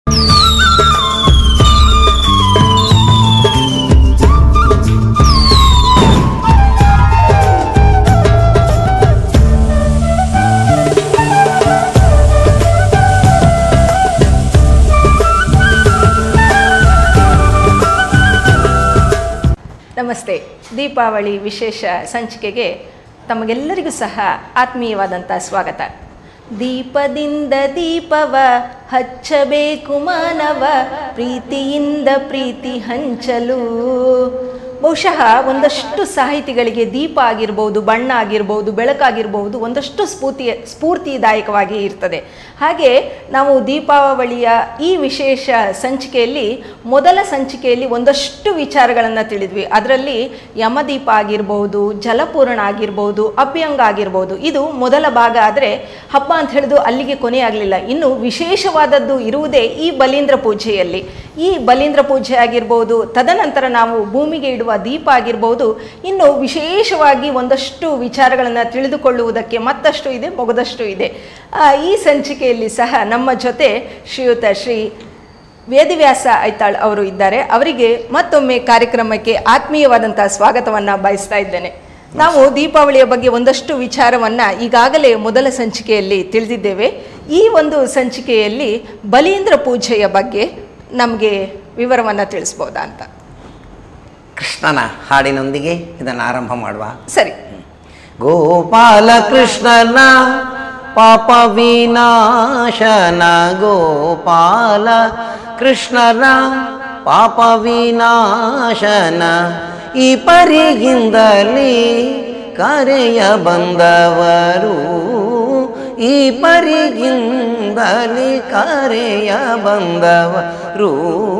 ನಮಸ್ತೆ ದೀಪಾವಳಿ ವಿಶೇಷ ಸಂಚಿಕೆಗೆ ತಮಗೆಲ್ಲರಿಗೂ ಸಹ ಆತ್ಮೀಯವಾದಂಥ ಸ್ವಾಗತ ದೀಪದಿಂದ ದೀಪವ ಹಚ್ಚಬೇಕು ಮಾನವ ಪ್ರೀತಿಯಿಂದ ಪ್ರೀತಿ ಹಂಚಲು ಬಹುಶಃ ಒಂದಷ್ಟು ಸಾಹಿತಿಗಳಿಗೆ ದೀಪ ಆಗಿರ್ಬೋದು ಬಣ್ಣ ಆಗಿರ್ಬೋದು ಬೆಳಕಾಗಿರ್ಬೋದು ಒಂದಷ್ಟು ಸ್ಫೂರ್ತಿ ಸ್ಫೂರ್ತಿದಾಯಕವಾಗಿ ಇರ್ತದೆ ಹಾಗೆ ನಾವು ದೀಪಾವಳಿಯ ಈ ವಿಶೇಷ ಸಂಚಿಕೆಯಲ್ಲಿ ಮೊದಲ ಸಂಚಿಕೆಯಲ್ಲಿ ಒಂದಷ್ಟು ವಿಚಾರಗಳನ್ನು ತಿಳಿದ್ವಿ ಅದರಲ್ಲಿ ಯಮದೀಪ ಆಗಿರ್ಬೋದು ಜಲಪೂರ್ಣ ಆಗಿರ್ಬೋದು ಅಭ್ಯಂಗ ಆಗಿರ್ಬೋದು ಇದು ಮೊದಲ ಭಾಗ ಆದರೆ ಹಬ್ಬ ಅಂತ ಹೇಳಿದು ಅಲ್ಲಿಗೆ ಕೊನೆಯಾಗಲಿಲ್ಲ ಇನ್ನು ವಿಶೇಷವಾದದ್ದು ಇರುವುದೇ ಈ ಬಲೀಂದ್ರ ಪೂಜೆಯಲ್ಲಿ ಈ ಬಲೀಂದ್ರ ಪೂಜೆ ಆಗಿರ್ಬೋದು ತದನಂತರ ನಾವು ಭೂಮಿಗೆ ಇಡುವ ದೀಪ ಆಗಿರ್ಬೋದು ಇನ್ನು ವಿಶೇಷವಾಗಿ ಒಂದಷ್ಟು ವಿಚಾರಗಳನ್ನು ತಿಳಿದುಕೊಳ್ಳುವುದಕ್ಕೆ ಮತ್ತಷ್ಟು ಇದೆ ಮೊಗದಷ್ಟು ಇದೆ ಆ, ಈ ಸಂಚಿಕೆಯಲ್ಲಿ ಸಹ ನಮ್ಮ ಜೊತೆ ಶ್ರೀಯುತ ಶ್ರೀ ವೇದವ್ಯಾಸ ಐತಾಳ್ ಅವರು ಇದ್ದಾರೆ ಅವರಿಗೆ ಮತ್ತೊಮ್ಮೆ ಕಾರ್ಯಕ್ರಮಕ್ಕೆ ಆತ್ಮೀಯವಾದಂತಹ ಸ್ವಾಗತವನ್ನು ಬಯಸ್ತಾ ಇದ್ದೇನೆ ನಾವು ದೀಪಾವಳಿಯ ಬಗ್ಗೆ ಒಂದಷ್ಟು ವಿಚಾರವನ್ನು ಈಗಾಗಲೇ ಮೊದಲ ಸಂಚಿಕೆಯಲ್ಲಿ ತಿಳಿದಿದ್ದೇವೆ ಈ ಒಂದು ಸಂಚಿಕೆಯಲ್ಲಿ ಬಲೀಂದ್ರ ಪೂಜೆಯ ಬಗ್ಗೆ ನಮಗೆ ವಿವರವನ್ನು ತಿಳಿಸ್ಬೋದಾ ಅಂತ ಕೃಷ್ಣನ ಹಾಡಿನೊಂದಿಗೆ ಇದನ್ನು ಆರಂಭ ಮಾಡುವ ಸರಿ ಗೋಪಾಲ ಕೃಷ್ಣನ ಪಾಪ ವಿನಾಶನ ಗೋಪಾಲ ಕೃಷ್ಣನ ಪಾಪ ವಿನಾಶನ ಈ ಪರಿಗಿಂದಲೇ ಕರೆಯ ಬಂದವರು ಈ ಪರಿಗಿಂದಲೇ ಕರೆಯ ಬಂದವರು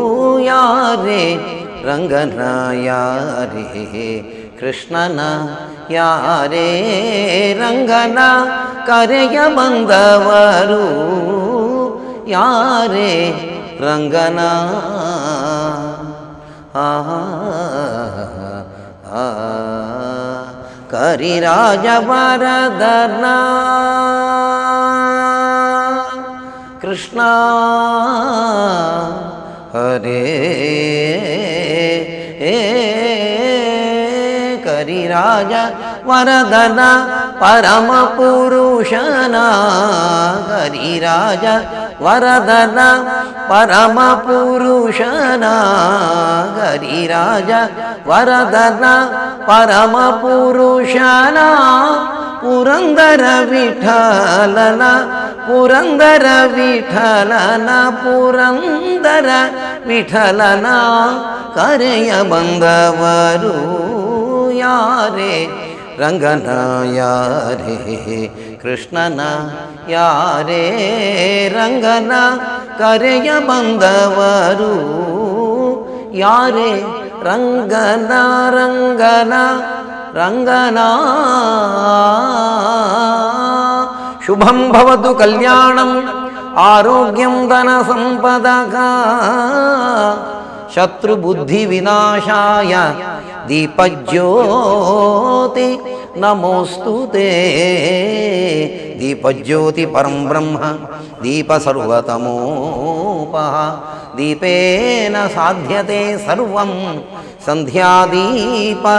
ಯಾರೇ ರಂಗನ ಯಾರೇ ಕೃಷ್ಣನ ಯಾರೇ ರಂಗನ ಕರೆಯ ಬಂದವರು ಯಾರೇ ರಂಗನ ಆ ಆ ಕರಿರಾಜ ವರದನ ಕೃಷ್ಣ ಹರೇ ಕರಿರಾಜ ವರದನ ಪರಮ ಪುರುಷನ ಕರಿರಾಜ ವರದನ ಪರಮ ಪುರುಷನ ಗರಿರಾಜ ವರದನ ಪರಮ ಪುರುಷನ ಪುರಂದರ ವಿಠಲನ ಪುರಂದರ ವಿಠಲನ ಪುರಂದರ ವಿಠಲನ ಕರೆಯ ಬಂದವರು ಯಾರೇ ರಂಗನ ಯಾರೇ ಕೃಷ್ಣನ ಯಾರೇ ರಂಗನ ಕರೆಯ ಬಂದವರು ಯಾರೇ ರಂಗನ ರಂಗನ ರಂಗನ ಶುಭಂ ಭವತು ಕಲ್ಯಾಣಂ ಆರೋಗ್ಯಂ ಧನ ಸಂಪದಕ ಶತ್ರುಬುದ್ಧಿ ವಿನಾಶಾಯ ದೀಪಜ್ಯೋತಿ ನಮೋಸ್ತು ತೇ ದೀಪಜ್ಯೋತಿ ಪರಂ ಬ್ರಹ್ಮ ದೀಪ ಸರ್ವತಮೋಪಃ ದೀಪೇನ ಸಾಧ್ಯತೆ ಸರ್ವಂ ಸಂಧ್ಯಾದೀಪ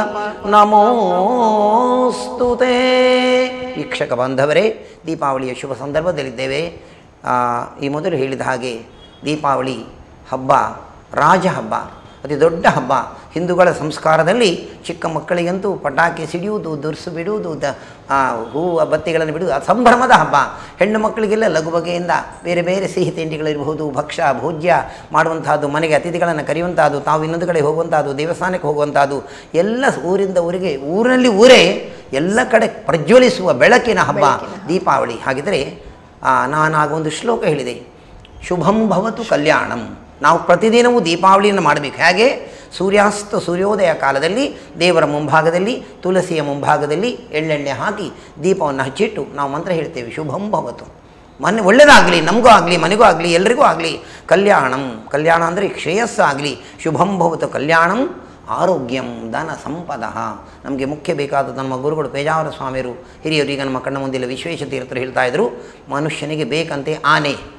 ನಮೋಸ್ತು ತೇ ವೀಕ್ಷಕ ಬಾಂಧವರೇ ದೀಪಾವಳಿಯ ಶುಭ ಸಂದರ್ಭದಲ್ಲಿದ್ದೇವೆ ಆ, ಈ ಮೊದಲು ಹೇಳಿದ ಹಾಗೆ ದೀಪಾವಳಿ ಹಬ್ಬ ರಾಜ ಹಬ್ಬ ಅತಿ ದೊಡ್ಡ ಹಬ್ಬ ಹಿಂದೂಗಳ ಸಂಸ್ಕಾರದಲ್ಲಿ ಚಿಕ್ಕ ಮಕ್ಕಳಿಗಂತೂ ಪಟಾಕಿ ಸಿಡಿಯುವುದು ದುರ್ಸು ಬಿಡುವುದು ದ ಆ, ಹೂವು ಬತ್ತಿಗಳನ್ನು ಬಿಡುವುದು ಅದು ಸಂಭ್ರಮದ ಹಬ್ಬ ಹೆಣ್ಣು ಮಕ್ಕಳಿಗೆಲ್ಲ ಲಘು ಬಗೆಯಿಂದ ಬೇರೆ ಬೇರೆ ಸಿಹಿ ತಿಂಡಿಗಳಿರಬಹುದು ಭಕ್ಷ್ಯ ಭೋಜ್ಯ ಮಾಡುವಂತಹದ್ದು ಮನೆಗೆ ಅತಿಥಿಗಳನ್ನು ಕರೆಯುವಂತಹದ್ದು ತಾವು ಇನ್ನೊಂದು ಕಡೆ ಹೋಗುವಂತಹದ್ದು ದೇವಸ್ಥಾನಕ್ಕೆ ಹೋಗುವಂತಹದ್ದು ಎಲ್ಲ ಊರಿಂದ ಊರಿಗೆ ಊರಿನಲ್ಲಿ ಊರೇ ಎಲ್ಲ ಕಡೆ ಪ್ರಜ್ವಲಿಸುವ ಬೆಳಕಿನ ಹಬ್ಬ ದೀಪಾವಳಿ ಹಾಗಿದ್ದರೆ ಆ, ನಾನಾಗ ಒಂದು ಶ್ಲೋಕ ಹೇಳಿದೆ ಶುಭಂ ಭವತು ಕಲ್ಯಾಣಂ ನಾವು ಪ್ರತಿದಿನವೂ ದೀಪಾವಳಿಯನ್ನು ಮಾಡಬೇಕು ಹೇಗೆ ಸೂರ್ಯಾಸ್ತ ಸೂರ್ಯೋದಯ ಕಾಲದಲ್ಲಿ ದೇವರ ಮುಂಭಾಗದಲ್ಲಿ ತುಳಸಿಯ ಮುಂಭಾಗದಲ್ಲಿ ಎಳ್ಳೆಣ್ಣೆ ಹಾಕಿ ದೀಪವನ್ನು ಹಚ್ಚಿಟ್ಟು ನಾವು ಮಂತ್ರ ಹೇಳ್ತೇವೆ ಶುಭಂ ಭವತು ಮನೆ ಒಳ್ಳೆಯದಾಗಲಿ ನಮಗೂ ಆಗಲಿ ಮನೆಗೂ ಆಗಲಿ ಎಲ್ರಿಗೂ ಆಗಲಿ ಕಲ್ಯಾಣಂ ಕಲ್ಯಾಣ ಅಂದರೆ ಶ್ರೇಯಸ್ಸಾಗಲಿ ಶುಭಂ ಭವತು ಕಲ್ಯಾಣಂ ಆರೋಗ್ಯಂ ಧನ ಸಂಪದ ನಮಗೆ ಮುಖ್ಯ ಬೇಕಾದ ನಮ್ಮ ಗುರುಗಳು ಪೇಜಾವರ ಸ್ವಾಮಿಯರು ಹಿರಿಯರು ಈಗ ನಮ್ಮ ಕಣ್ಣ ಮುಂದಿಲ್ಲ ವಿಶ್ವೇಶ ತೀರ್ಥರು ಹೇಳ್ತಾ ಇದ್ರು ಮನುಷ್ಯನಿಗೆ ಬೇಕಂತೆ ಆನೆ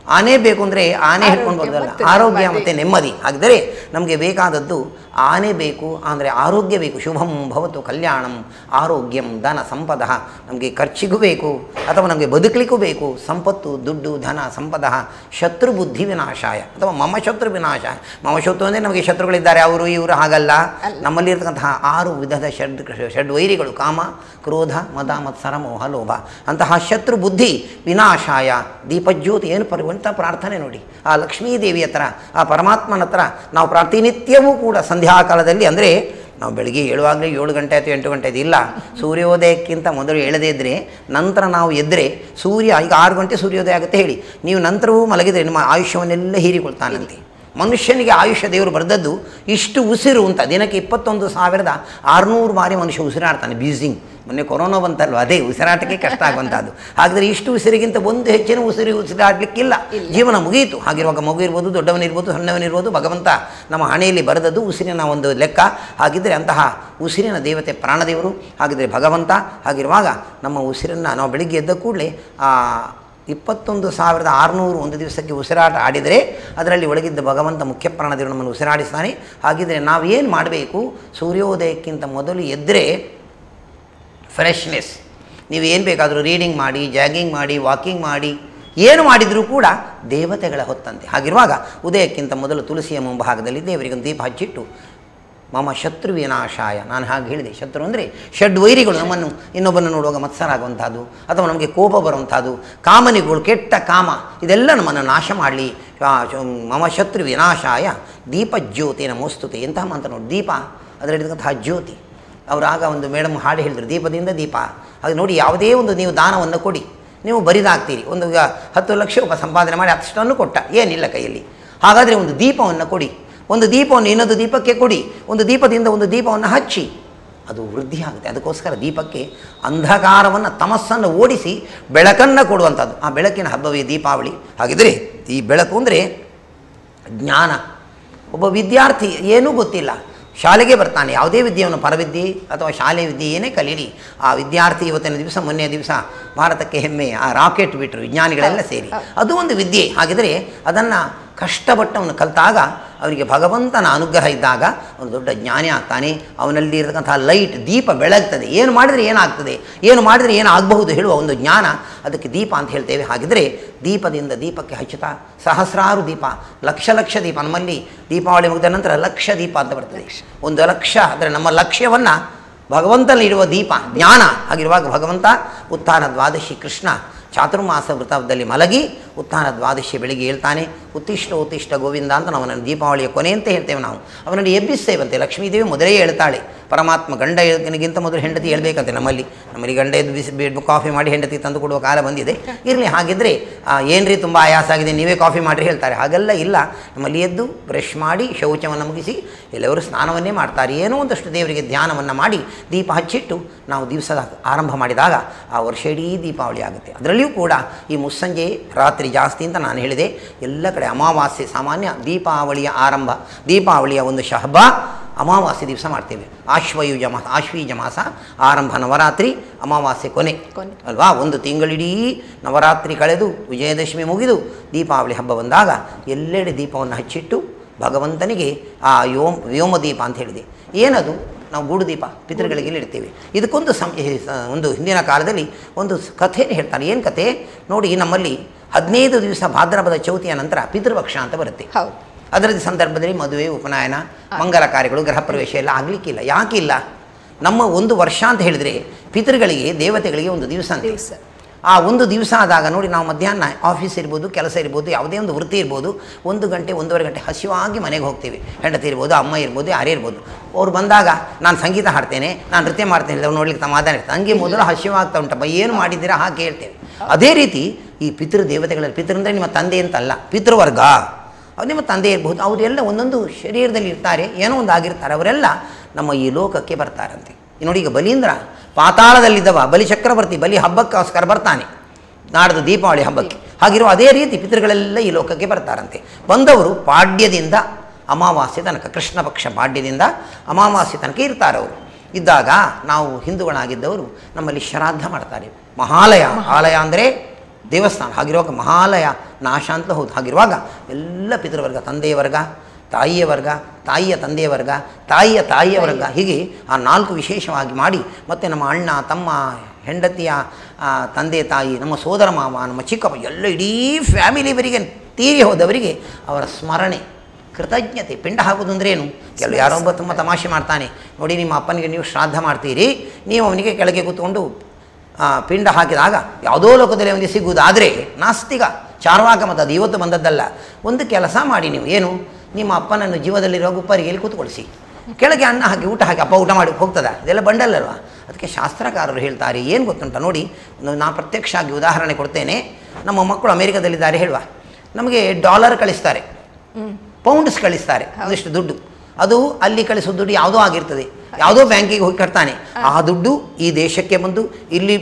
ಆನೆ ಬೇಕು ಅಂದರೆ ಆನೆ ಹಿಡ್ಕೊಂಡು ಆರೋಗ್ಯ ಬರೋದಲ್ಲ ಮತ್ತು ಆರೋಗ್ಯ ನೆಮ್ಮದಿ. ಮತ್ತು ನೆಮ್ಮದಿ ಹಾಗಿದ್ದರೆ ನಮಗೆ ಬೇಕಾದದ್ದು ಆನೆ ಬೇಕು ಅಂದರೆ ಆರೋಗ್ಯ ಬೇಕು ಶುಭಂ ಭವತು ಕಲ್ಯಾಣಂ ಆರೋಗ್ಯಂ ಧನ ಸಂಪದ ನಮಗೆ ಖರ್ಚಿಗೂ ಬೇಕು ಅಥವಾ ನಮಗೆ ಬದುಕಲಿಕ್ಕೂ ಬೇಕು ಸಂಪತ್ತು ದುಡ್ಡು ಧನ ಸಂಪದ ಶತ್ರು ಬುದ್ಧಿ ವಿನಾಶಾಯ ಅಥವಾ ಮಮ ಶತ್ರು ವಿನಾಶಾಯ ಮಮ ಶತ್ರು ಅಂದರೆ ನಮಗೆ ಶತ್ರುಗಳಿದ್ದಾರೆ ಅವರು ಇವರು ಹಾಗಲ್ಲ ನಮ್ಮಲ್ಲಿರ್ತಕ್ಕಂತಹ ಆರು ವಿಧದ ಷಡ್ ಷಡ್ ವೈರಿಗಳು ಕಾಮ ಕ್ರೋಧ ಮದ ಮತ್ಸರ ಮೋಹ ಲೋಭ ಅಂತಹ ಶತ್ರು ಬುದ್ಧಿ ವಿನಾಶಾಯ ದೀಪಜ್ಯೋತಿ ಏನು ಪರಿವಂತ ಪ್ರಾರ್ಥನೆ ನೋಡಿ ಆ ಲಕ್ಷ್ಮೀದೇವಿ ಹತ್ರ ಆ ಪರಮಾತ್ಮನ ಹತ್ರ ನಾವು ಪ್ರತಿನಿತ್ಯವೂ ಕೂಡ ಸಂಧ್ಯಾಕಾಲದಲ್ಲಿ ಅಂದರೆ ನಾವು ಬೆಳಿಗ್ಗೆ ಏಳುವಾಗಲೇ ಏಳು ಗಂಟೆ ಆಯಿತು ಎಂಟು ಗಂಟೆ ಆಯ್ತು ಇಲ್ಲ ಸೂರ್ಯೋದಯಕ್ಕಿಂತ ಮೊದಲು ಎಳದೇ ಇದ್ದರೆ ನಂತರ ನಾವು ಎದ್ದರೆ ಸೂರ್ಯ ಈಗ ಆರು ಗಂಟೆ ಸೂರ್ಯೋದಯ ಆಗುತ್ತೆ ಹೇಳಿ ನೀವು ನಂತರವೂ ಮಲಗಿದರೆ ನಿಮ್ಮ ಆಯುಷ್ಯವನ್ನೆಲ್ಲ ಹೀರಿಕೊಳ್ತಾನಂತೆ ಮನುಷ್ಯನಿಗೆ ಆಯುಷ್ಯ ದೇವರು ಬರೆದದ್ದು ಇಷ್ಟು ಉಸಿರು ಅಂತ ದಿನಕ್ಕೆ ಇಪ್ಪತ್ತೊಂದು ಸಾವಿರದ ಆರುನೂರು ಬಾರಿ ಮನುಷ್ಯ ಉಸಿರಾಡ್ತಾನೆ ಬೀಸಿಂಗ್ ಮೊನ್ನೆ ಕೊರೋನಾ ಬಂತಲ್ವ ಅದೇ ಉಸಿರಾಟಕ್ಕೆ ಕಷ್ಟ ಆಗುವಂಥದ್ದು ಹಾಗಾದರೆ ಇಷ್ಟು ಉಸಿರಿಗಿಂತ ಒಂದು ಹೆಚ್ಚಿನ ಉಸಿರು ಉಸಿರಾಡಲಿಕ್ಕಿಲ್ಲ ಜೀವನ ಮುಗಿಯಿತು ಹಾಗಿರುವಾಗ ಮಗು ಇರ್ಬೋದು ದೊಡ್ಡವನಿರ್ಬೋದು ಸಣ್ಣವನಿರ್ಬೋದು ಭಗವಂತ ನಮ್ಮ ಹಣೆಯಲ್ಲಿ ಬರೆದದ್ದು ಉಸಿರಿನ ಒಂದು ಲೆಕ್ಕ ಹಾಗಿದ್ದರೆ ಅಂತಹ ಉಸಿರಿನ ದೇವತೆ ಪ್ರಾಣದೇವರು ಹಾಗಿದ್ದರೆ ಭಗವಂತ ಹಾಗಿರುವಾಗ ನಮ್ಮ ಉಸಿರನ್ನು ನಾವು ಬೆಳಿಗ್ಗೆ ಎದ್ದ ಕೂಡಲೇ ಆ ಇಪ್ಪತ್ತೊಂದು ಸಾವಿರದ ಆರುನೂರು ಒಂದು ದಿವಸಕ್ಕೆ ಉಸಿರಾಟ ಆಡಿದರೆ ಅದರಲ್ಲಿ ಒಳಗಿದ್ದ ಭಗವಂತ ಮುಖ್ಯ ಪ್ರಾಣದೇವರು ನಮ್ಮನ್ನು ಉಸಿರಾಡಿಸ್ತಾನೆ ಹಾಗಿದ್ದರೆ ನಾವೇನು ಮಾಡಬೇಕು ಸೂರ್ಯೋದಯಕ್ಕಿಂತ ಮೊದಲು ಎದ್ದರೆ ಫ್ರೆಶ್ನೆಸ್ ನೀವು ಏನು ಬೇಕಾದರೂ ರೀಡಿಂಗ್ ಮಾಡಿ ಜಾಗಿಂಗ್ ಮಾಡಿ ವಾಕಿಂಗ್ ಮಾಡಿ ಏನು ಮಾಡಿದರೂ ಕೂಡ ದೇವತೆಗಳ ಹೊತ್ತಂತೆ ಹಾಗಿರುವಾಗ ಉದಯಕ್ಕಿಂತ ಮೊದಲು ತುಳಸಿಯ ಮುಂಭಾಗದಲ್ಲಿ ದೇವರಿಗೊಂದು ದೀಪ ಹಚ್ಚಿಟ್ಟು ಮಮ ಶತ್ರು ವಿನಾಶಾಯ ನಾನು ಹಾಗೆ ಹೇಳಿದೆ ಶತ್ರು ಅಂದರೆ ಷಡ್ವೈರಿಗಳು ನಮ್ಮನ್ನು ಇನ್ನೊಬ್ಬನ್ನು ನೋಡುವಾಗ ಮತ್ಸರಾಗುವಂಥದ್ದು ಅಥವಾ ನಮಗೆ ಕೋಪ ಬರುವಂಥದ್ದು ಕಾಮನಿಗಳು ಕೆಟ್ಟ ಕಾಮ ಇದೆಲ್ಲ ನಮ್ಮನ್ನು ನಾಶ ಮಾಡಲಿ ಮಮ ಶತ್ರು ವಿನಾಶಾಯ ದೀಪ ಜ್ಯೋತಿ ನಮೋಸ್ತುತೆ ಎಂತಹ ಮಂತ್ರ ನೋಡಿ ದೀಪ ಅದರಲ್ಲಿರ್ತಕ್ಕಂತಹ ಜ್ಯೋತಿ ಅವರು ಆಗ ಒಂದು ಮೇಡಮ್ ಹಾಡು ಹೇಳಿದ್ರು ದೀಪದಿಂದ ದೀಪ ಅದು ನೋಡಿ ಯಾವುದೇ ಒಂದು ನೀವು ದಾನವನ್ನು ಕೊಡಿ ನೀವು ಬರಿದಾಗ್ತೀರಿ ಒಂದು ಈಗ ಹತ್ತು ಲಕ್ಷ ಒಬ್ಬ ಸಂಪಾದನೆ ಮಾಡಿ ಅಷ್ಟನ್ನು ಕೊಟ್ಟ ಏನಿಲ್ಲ ಕೈಯಲ್ಲಿ ಹಾಗಾದರೆ ಒಂದು ದೀಪವನ್ನು ಕೊಡಿ ಒಂದು ದೀಪವನ್ನು ಇನ್ನೊಂದು ದೀಪಕ್ಕೆ ಕೊಡಿ ಒಂದು ದೀಪದಿಂದ ಒಂದು ದೀಪವನ್ನು ಹಚ್ಚಿ ಅದು ವೃದ್ಧಿ ಆಗುತ್ತೆ ಅದಕ್ಕೋಸ್ಕರ ದೀಪಕ್ಕೆ ಅಂಧಕಾರವನ್ನು ತಮಸ್ಸನ್ನು ಓಡಿಸಿ ಬೆಳಕನ್ನು ಕೊಡುವಂಥದ್ದು ಆ ಬೆಳಕಿನ ಹಬ್ಬವೇ ದೀಪಾವಳಿ ಹಾಗಿದ್ರೆ ಈ ಬೆಳಕು ಅಂದರೆ ಜ್ಞಾನ ಒಬ್ಬ ವಿದ್ಯಾರ್ಥಿ ಏನೂ ಗೊತ್ತಿಲ್ಲ ಶಾಲೆಗೆ ಬರ್ತಾನೆ ಯಾವುದೇ ವಿದ್ಯೆಯನ್ನು ಪರವಿದ್ಯೆ ಅಥವಾ ಶಾಲೆ ವಿದ್ಯೆ ಏನೇ ಕಲೀಲಿ ಆ ವಿದ್ಯಾರ್ಥಿ ಇವತ್ತಿನ ದಿವಸ ಮೊನ್ನೆ ದಿವಸ ಭಾರತಕ್ಕೆ ಹೆಮ್ಮೆ ಆ ರಾಕೆಟ್ ಬಿಟ್ಟರು ವಿಜ್ಞಾನಿಗಳೆಲ್ಲ ಸೇರಿ ಅದು ಒಂದು ವಿದ್ಯೆ ಹಾಗಿದ್ರೆ ಅದನ್ನು ಕಷ್ಟಪಟ್ಟವನು ಕಲಿತಾಗ ಅವನಿಗೆ ಭಗವಂತನ ಅನುಗ್ರಹ ಇದ್ದಾಗ ಒಂದು ದೊಡ್ಡ ಜ್ಞಾನಿ ಆಗ್ತಾನೆ ಅವನಲ್ಲಿ ಇರತಕ್ಕಂಥ ಲೈಟ್ ದೀಪ ಬೆಳಗ್ತದೆ ಏನು ಮಾಡಿದರೆ ಏನಾಗ್ತದೆ ಏನು ಮಾಡಿದರೆ ಏನಾಗಬಹುದು ಹೇಳುವ ಒಂದು ಜ್ಞಾನ ಅದಕ್ಕೆ ದೀಪ ಅಂತ ಹೇಳ್ತೇವೆ ಹಾಗಿದ್ರೆ ದೀಪದಿಂದ ದೀಪಕ್ಕೆ ಹಚ್ಚುತ್ತಾ ಸಹಸ್ರಾರು ದೀಪ ಲಕ್ಷ ಲಕ್ಷ ದೀಪ ನಮ್ಮಲ್ಲಿ ದೀಪಾವಳಿ ಮುಗಿದ ನಂತರ ಲಕ್ಷ ದೀಪ ಅಂತ ಬರ್ತದೆ ಒಂದು ಲಕ್ಷ ಅಂದರೆ ನಮ್ಮ ಲಕ್ಷ್ಯವನ್ನು ಭಗವಂತನಲ್ಲಿರುವ ದೀಪ ಜ್ಞಾನ ಹಾಗಿರುವಾಗ ಭಗವಂತ ಉತ್ಥಾನ ದ್ವಾದಶಿ ಕೃಷ್ಣ ಚಾತುರ್ಮಾಸ ವೃತದಲ್ಲಿ ಮಲಗಿ ಉತ್ಥಾನ ದ್ವಾದಶಿ ಬೆಳಿಗ್ಗೆ ಹೇಳ್ತಾನೆ ಉತ್ತಿಷ್ಟ ಉತ್ತಿಷ್ಟ ಗೋವಿಂದ ಅಂತ ನಾವು ಅವನನ್ನು ದೀಪಾವಳಿಯ ಕೊನೆ ಅಂತ ಹೇಳ್ತೇವೆ ನಾವು ಅವನನ್ನು ಎಬ್ಬಿಸ್ತೇವಂತೆ ಲಕ್ಷ್ಮೀದೇವಿ ಮೊದಲೇ ಹೇಳ್ತಾಳೆ ಪರಮಾತ್ಮ ಗಂಡ ಹೇಳ್ಕನಿಗಿಂತ ಮೊದಲು ಹೆಂಡತಿ ಹೇಳ್ಬೇಕಂತೆ ನಮ್ಮಲ್ಲಿ ನಮ್ಮಲ್ಲಿ ಗಂಡ ಎದ್ದು ಬಿಸಿ ಬಿಟ್ಟು ಕಾಫಿ ಮಾಡಿ ಹೆಂಡತಿ ತಂದು ಕೊಡುವ ಕಾಲ ಬಂದಿದೆ ಇರಲಿ ಹಾಗಿದ್ರೆ ಏನ್ರಿ ತುಂಬ ಆಯಾಸ ಆಗಿದೆ ನೀವೇ ಕಾಫಿ ಮಾಡಿರಿ ಹೇಳ್ತಾರೆ ಹಾಗೆಲ್ಲ ಇಲ್ಲ ನಮ್ಮಲ್ಲಿ ಎದ್ದು ಬ್ರಷ್ ಮಾಡಿ ಶೌಚವನ್ನು ಮುಗಿಸಿ ಎಲ್ಲವರು ಸ್ನಾನವನ್ನೇ ಮಾಡ್ತಾರೆ ಏನೋ ಒಂದಷ್ಟು ದೇವರಿಗೆ ಧ್ಯಾನವನ್ನು ಮಾಡಿ ದೀಪ ಹಚ್ಚಿಟ್ಟು ನಾವು ದಿವಸದ ಆರಂಭ ಮಾಡಿದಾಗ ಆ ವರ್ಷ ಇಡೀ ದೀಪಾವಳಿ ಆಗುತ್ತೆ ಅದರಲ್ಲಿಯೂ ಕೂಡ ಈ ಮುಸ್ಸಂಜೆ ರಾತ್ರಿ ಜಾಸ್ತಿ ಅಂತ ನಾನು ಹೇಳಿದೆ ಎಲ್ಲ ಕಡೆ ಅಮಾವಾಸ್ಯೆ ಸಾಮಾನ್ಯ ದೀಪಾವಳಿಯ ಆರಂಭ ದೀಪಾವಳಿಯ ಒಂದು ಶಹಬ ಅಮಾವಾಸ್ಯೆ ದಿವಸ ಮಾಡ್ತೇವೆ ಆಶ್ವಯುಜ ಮಾಸ ಆಶ್ವೀಜ ಮಾಸ ಆರಂಭ ನವರಾತ್ರಿ ಅಮಾವಾಸ್ಯೆ ಕೊನೆ ಕೊನೆ. ಅಲ್ವಾ ಒಂದು ತಿಂಗಳಿಡೀ ನವರಾತ್ರಿ ಕಳೆದು ವಿಜಯದಶಮಿ ಮುಗಿದು ದೀಪಾವಳಿ ಹಬ್ಬ ಬಂದಾಗ ಎಲ್ಲೆಡೆ ದೀಪವನ್ನು ಹಚ್ಚಿಟ್ಟು ಭಗವಂತನಿಗೆ ಆ ಯೋಮ್ ವ್ಯೋಮದೀಪ ಅಂತ ಹೇಳಿದೆ ಏನದು ನಾವು ಗೂಡು ದೀಪ ಪಿತೃಗಳಿಗೆ ಇಲ್ಲಿ ಇಡ್ತೇವೆ ಇದಕ್ಕೊಂದು ಸಂ ಒಂದು ಹಿಂದಿನ ಕಾಲದಲ್ಲಿ ಒಂದು ಕಥೆಯನ್ನು ಹೇಳ್ತಾರೆ ಏನು ಕಥೆ ನೋಡಿ ನಮ್ಮಲ್ಲಿ ಹದಿನೈದು ದಿವಸ ಭಾದ್ರಪದ ಚೌತಿಯ ನಂತರ ಪಿತೃಪಕ್ಷ ಅಂತ ಬರುತ್ತೆ ಹೌದು ಅದರ ಸಂದರ್ಭದಲ್ಲಿ ಮದುವೆ ಉಪನಯನ ಮಂಗಲ ಕಾರ್ಯಗಳು ಗೃಹ ಪ್ರವೇಶ ಎಲ್ಲ ಆಗಲಿಕ್ಕಿಲ್ಲ ಯಾಕಿಲ್ಲ ನಮ್ಮ ಒಂದು ವರ್ಷ ಅಂತ ಹೇಳಿದರೆ ಪಿತೃಗಳಿಗೆ ದೇವತೆಗಳಿಗೆ ಒಂದು ದಿವಸ ಅಂತ ದಿವಸ ಆ ಒಂದು ದಿವಸ ಆದಾಗ ನೋಡಿ ನಾವು ಮಧ್ಯಾಹ್ನ ಆಫೀಸ್ ಇರ್ಬೋದು ಕೆಲಸ ಇರ್ಬೋದು ಯಾವುದೇ ಒಂದು ವೃತ್ತಿ ಇರ್ಬೋದು ಒಂದು ಗಂಟೆ ಒಂದೂವರೆ ಗಂಟೆ ಹಸಿವಾಗಿ ಮನೆಗೆ ಹೋಗ್ತೀವಿ ಹೆಂಡತಿ ಇರ್ಬೋದು ಅಮ್ಮ ಇರ್ಬೋದು ಯಾರೇ ಇರ್ಬೋದು ಅವ್ರು ಬಂದಾಗ ನಾನು ಸಂಗೀತ ಹಾಡ್ತೇನೆ ನಾನು ನೃತ್ಯ ಮಾಡ್ತೇನೆ ಅವ್ರು ನೋಡ್ಲಿಕ್ಕೆ ಸಮಾಧಾನ ಇರ್ತದೆ ಹಂಗೆ ಮೊದಲು ಹಸಿವಾಗ್ತಾ ಉಂಟಪ್ಪ ಏನು ಮಾಡಿದ್ದೀರಾ ಹಾಗೆ ಹೇಳ್ತೇವೆ ಅದೇ ರೀತಿ ಈ ಪಿತೃ ದೇವತೆಗಳಲ್ಲಿ ಪಿತೃ ಅಂದರೆ ನಿಮ್ಮ ತಂದೆ ಅಂತಲ್ಲ ಪಿತೃವರ್ಗ ಅವ್ರು ನಿಮ್ಮ ತಂದೆ ಇರಬಹುದು ಅವರೆಲ್ಲ ಒಂದೊಂದು ಶರೀರದಲ್ಲಿ ಇರ್ತಾರೆ ಏನೋ ಒಂದು ಆಗಿರ್ತಾರೆ ಅವರೆಲ್ಲ ನಮ್ಮ ಈ ಲೋಕಕ್ಕೆ ಬರ್ತಾರಂತೆ ಈ ನೋಡಿ ಈಗ ಬಲೀಂದ್ರ ಪಾತಾಳದಲ್ಲಿದ್ದವ ಬಲಿ ಚಕ್ರವರ್ತಿ ಬಲಿ ಹಬ್ಬಕ್ಕೋಸ್ಕರ ಬರ್ತಾನೆ ನಾಡ್ದು ದೀಪಾವಳಿ ಹಬ್ಬಕ್ಕೆ ಹಾಗಿರುವ ಅದೇ ರೀತಿ ಪಿತೃಗಳೆಲ್ಲ ಈ ಲೋಕಕ್ಕೆ ಬರ್ತಾರಂತೆ ಬಂದವರು ಪಾಡ್ಯದಿಂದ ಅಮಾವಾಸ್ಯೆ ತನಕ ಕೃಷ್ಣ ಪಕ್ಷ ಪಾಡ್ಯದಿಂದ ಅಮಾವಾಸ್ಯೆ ತನಕ ಇರ್ತಾರೆ ಅವರು ಇದ್ದಾಗ ನಾವು ಹಿಂದೂಗಳಾಗಿದ್ದವರು ನಮ್ಮಲ್ಲಿ ಶ್ರಾದ್ದ ಮಾಡ್ತಾರೆ ಮಹಾಲಯ ಆಲಯ ಅಂದರೆ ದೇವಸ್ಥಾನ ಹಾಗಿರುವಾಗ ಮಹಾಲಯ ನಾಶ ಅಂತ ಹೌದು ಹಾಗಿರುವಾಗ ಎಲ್ಲ ಪಿತೃವರ್ಗ ತಂದೆಯ ವರ್ಗ ತಾಯಿಯ ವರ್ಗ ತಾಯಿಯ ತಂದೆಯ ವರ್ಗ ತಾಯಿಯ ತಾಯಿಯ ವರ್ಗ ಹೀಗೆ ಆ ನಾಲ್ಕು ವಿಶೇಷವಾಗಿ ಮಾಡಿ ಮತ್ತು ನಮ್ಮ ಅಣ್ಣ ತಮ್ಮ ಹೆಂಡತಿಯ ಆ, ತಂದೆ ತಾಯಿ ನಮ್ಮ ಸೋದರ ಮಾವ ನಮ್ಮ ಚಿಕ್ಕಪ್ಪ ಎಲ್ಲ ಇಡೀ ಫ್ಯಾಮಿಲಿಯವರಿಗೆ ತೀರಿ ಹೋದವರಿಗೆ ಅವರ ಸ್ಮರಣೆ ಕೃತಜ್ಞತೆ ಪಿಂಡ ಹಾಕೋದು ಅಂದ್ರೆ ಏನು ಕೆಲವು ಯಾರೋ ಒಬ್ಬ ತುಂಬ ತಮಾಷೆ ಮಾಡ್ತಾನೆ ನೋಡಿ ನಿಮ್ಮ ಅಪ್ಪನಿಗೆ ನೀವು ಶ್ರಾದ್ದ ಮಾಡ್ತೀರಿ ನೀವು ಅವನಿಗೆ ಕೆಳಗೆ ಕೂತ್ಕೊಂಡು ಆ, ಪಿಂಡ ಹಾಕಿದಾಗ ಯಾವುದೋ ಲೋಕದಲ್ಲಿ ಅವನಿಗೆ ಸಿಗುವುದಾದರೆ ನಾಸ್ತಿಕ ಚಾರ್ವಾಕ ಮತ್ತು ಅದು ಇವತ್ತು ಬಂದದ್ದಲ್ಲ ಒಂದು ಕೆಲಸ ಮಾಡಿ ನೀವು ಏನು ನಿಮ್ಮ ಅಪ್ಪನನ್ನು ಜೀವದಲ್ಲಿರುವ ಗುಪ್ಪರಿಗೆಯಲ್ಲಿ ಕೂತ್ಕೊಳಿಸಿ ಕೆಳಗೆ ಅನ್ನ ಹಾಕಿ ಊಟ ಹಾಕಿ ಅಪ್ಪ ಊಟ ಮಾಡಿ ಹೋಗ್ತದ ಇದೆಲ್ಲ ಬಂಡಲ್ಲಲ್ವ ಅದಕ್ಕೆ ಶಾಸ್ತ್ರಕಾರರು ಹೇಳ್ತಾರೆ ಏನು ಗೊತ್ತುಂಟ ನೋಡಿ ಒಂದು ನಾನು ಪ್ರತ್ಯಕ್ಷ ಆಗಿ ಉದಾಹರಣೆ ಕೊಡ್ತೇನೆ ನಮ್ಮ ಮಕ್ಕಳು ಅಮೇರಿಕಾದಲ್ಲಿದ್ದಾರೆ ಹೇಳುವ ನಮಗೆ ಡಾಲರ್ ಕಳಿಸ್ತಾರೆ ಪೌಂಡ್ಸ್ ಕಳಿಸ್ತಾರೆ ಒಂದಿಷ್ಟು ದುಡ್ಡು ಅದು ಅಲ್ಲಿ ಕಳಿಸೋ ದುಡ್ಡು ಯಾವುದೋ ಆಗಿರ್ತದೆ ಯಾವುದೋ ಬ್ಯಾಂಕಿಗೆ ಹೋಗಿ ಕಟ್ತಾನೆ ಆ ದುಡ್ಡು ಈ ದೇಶಕ್ಕೆ ಬಂದು ಇಲ್ಲಿ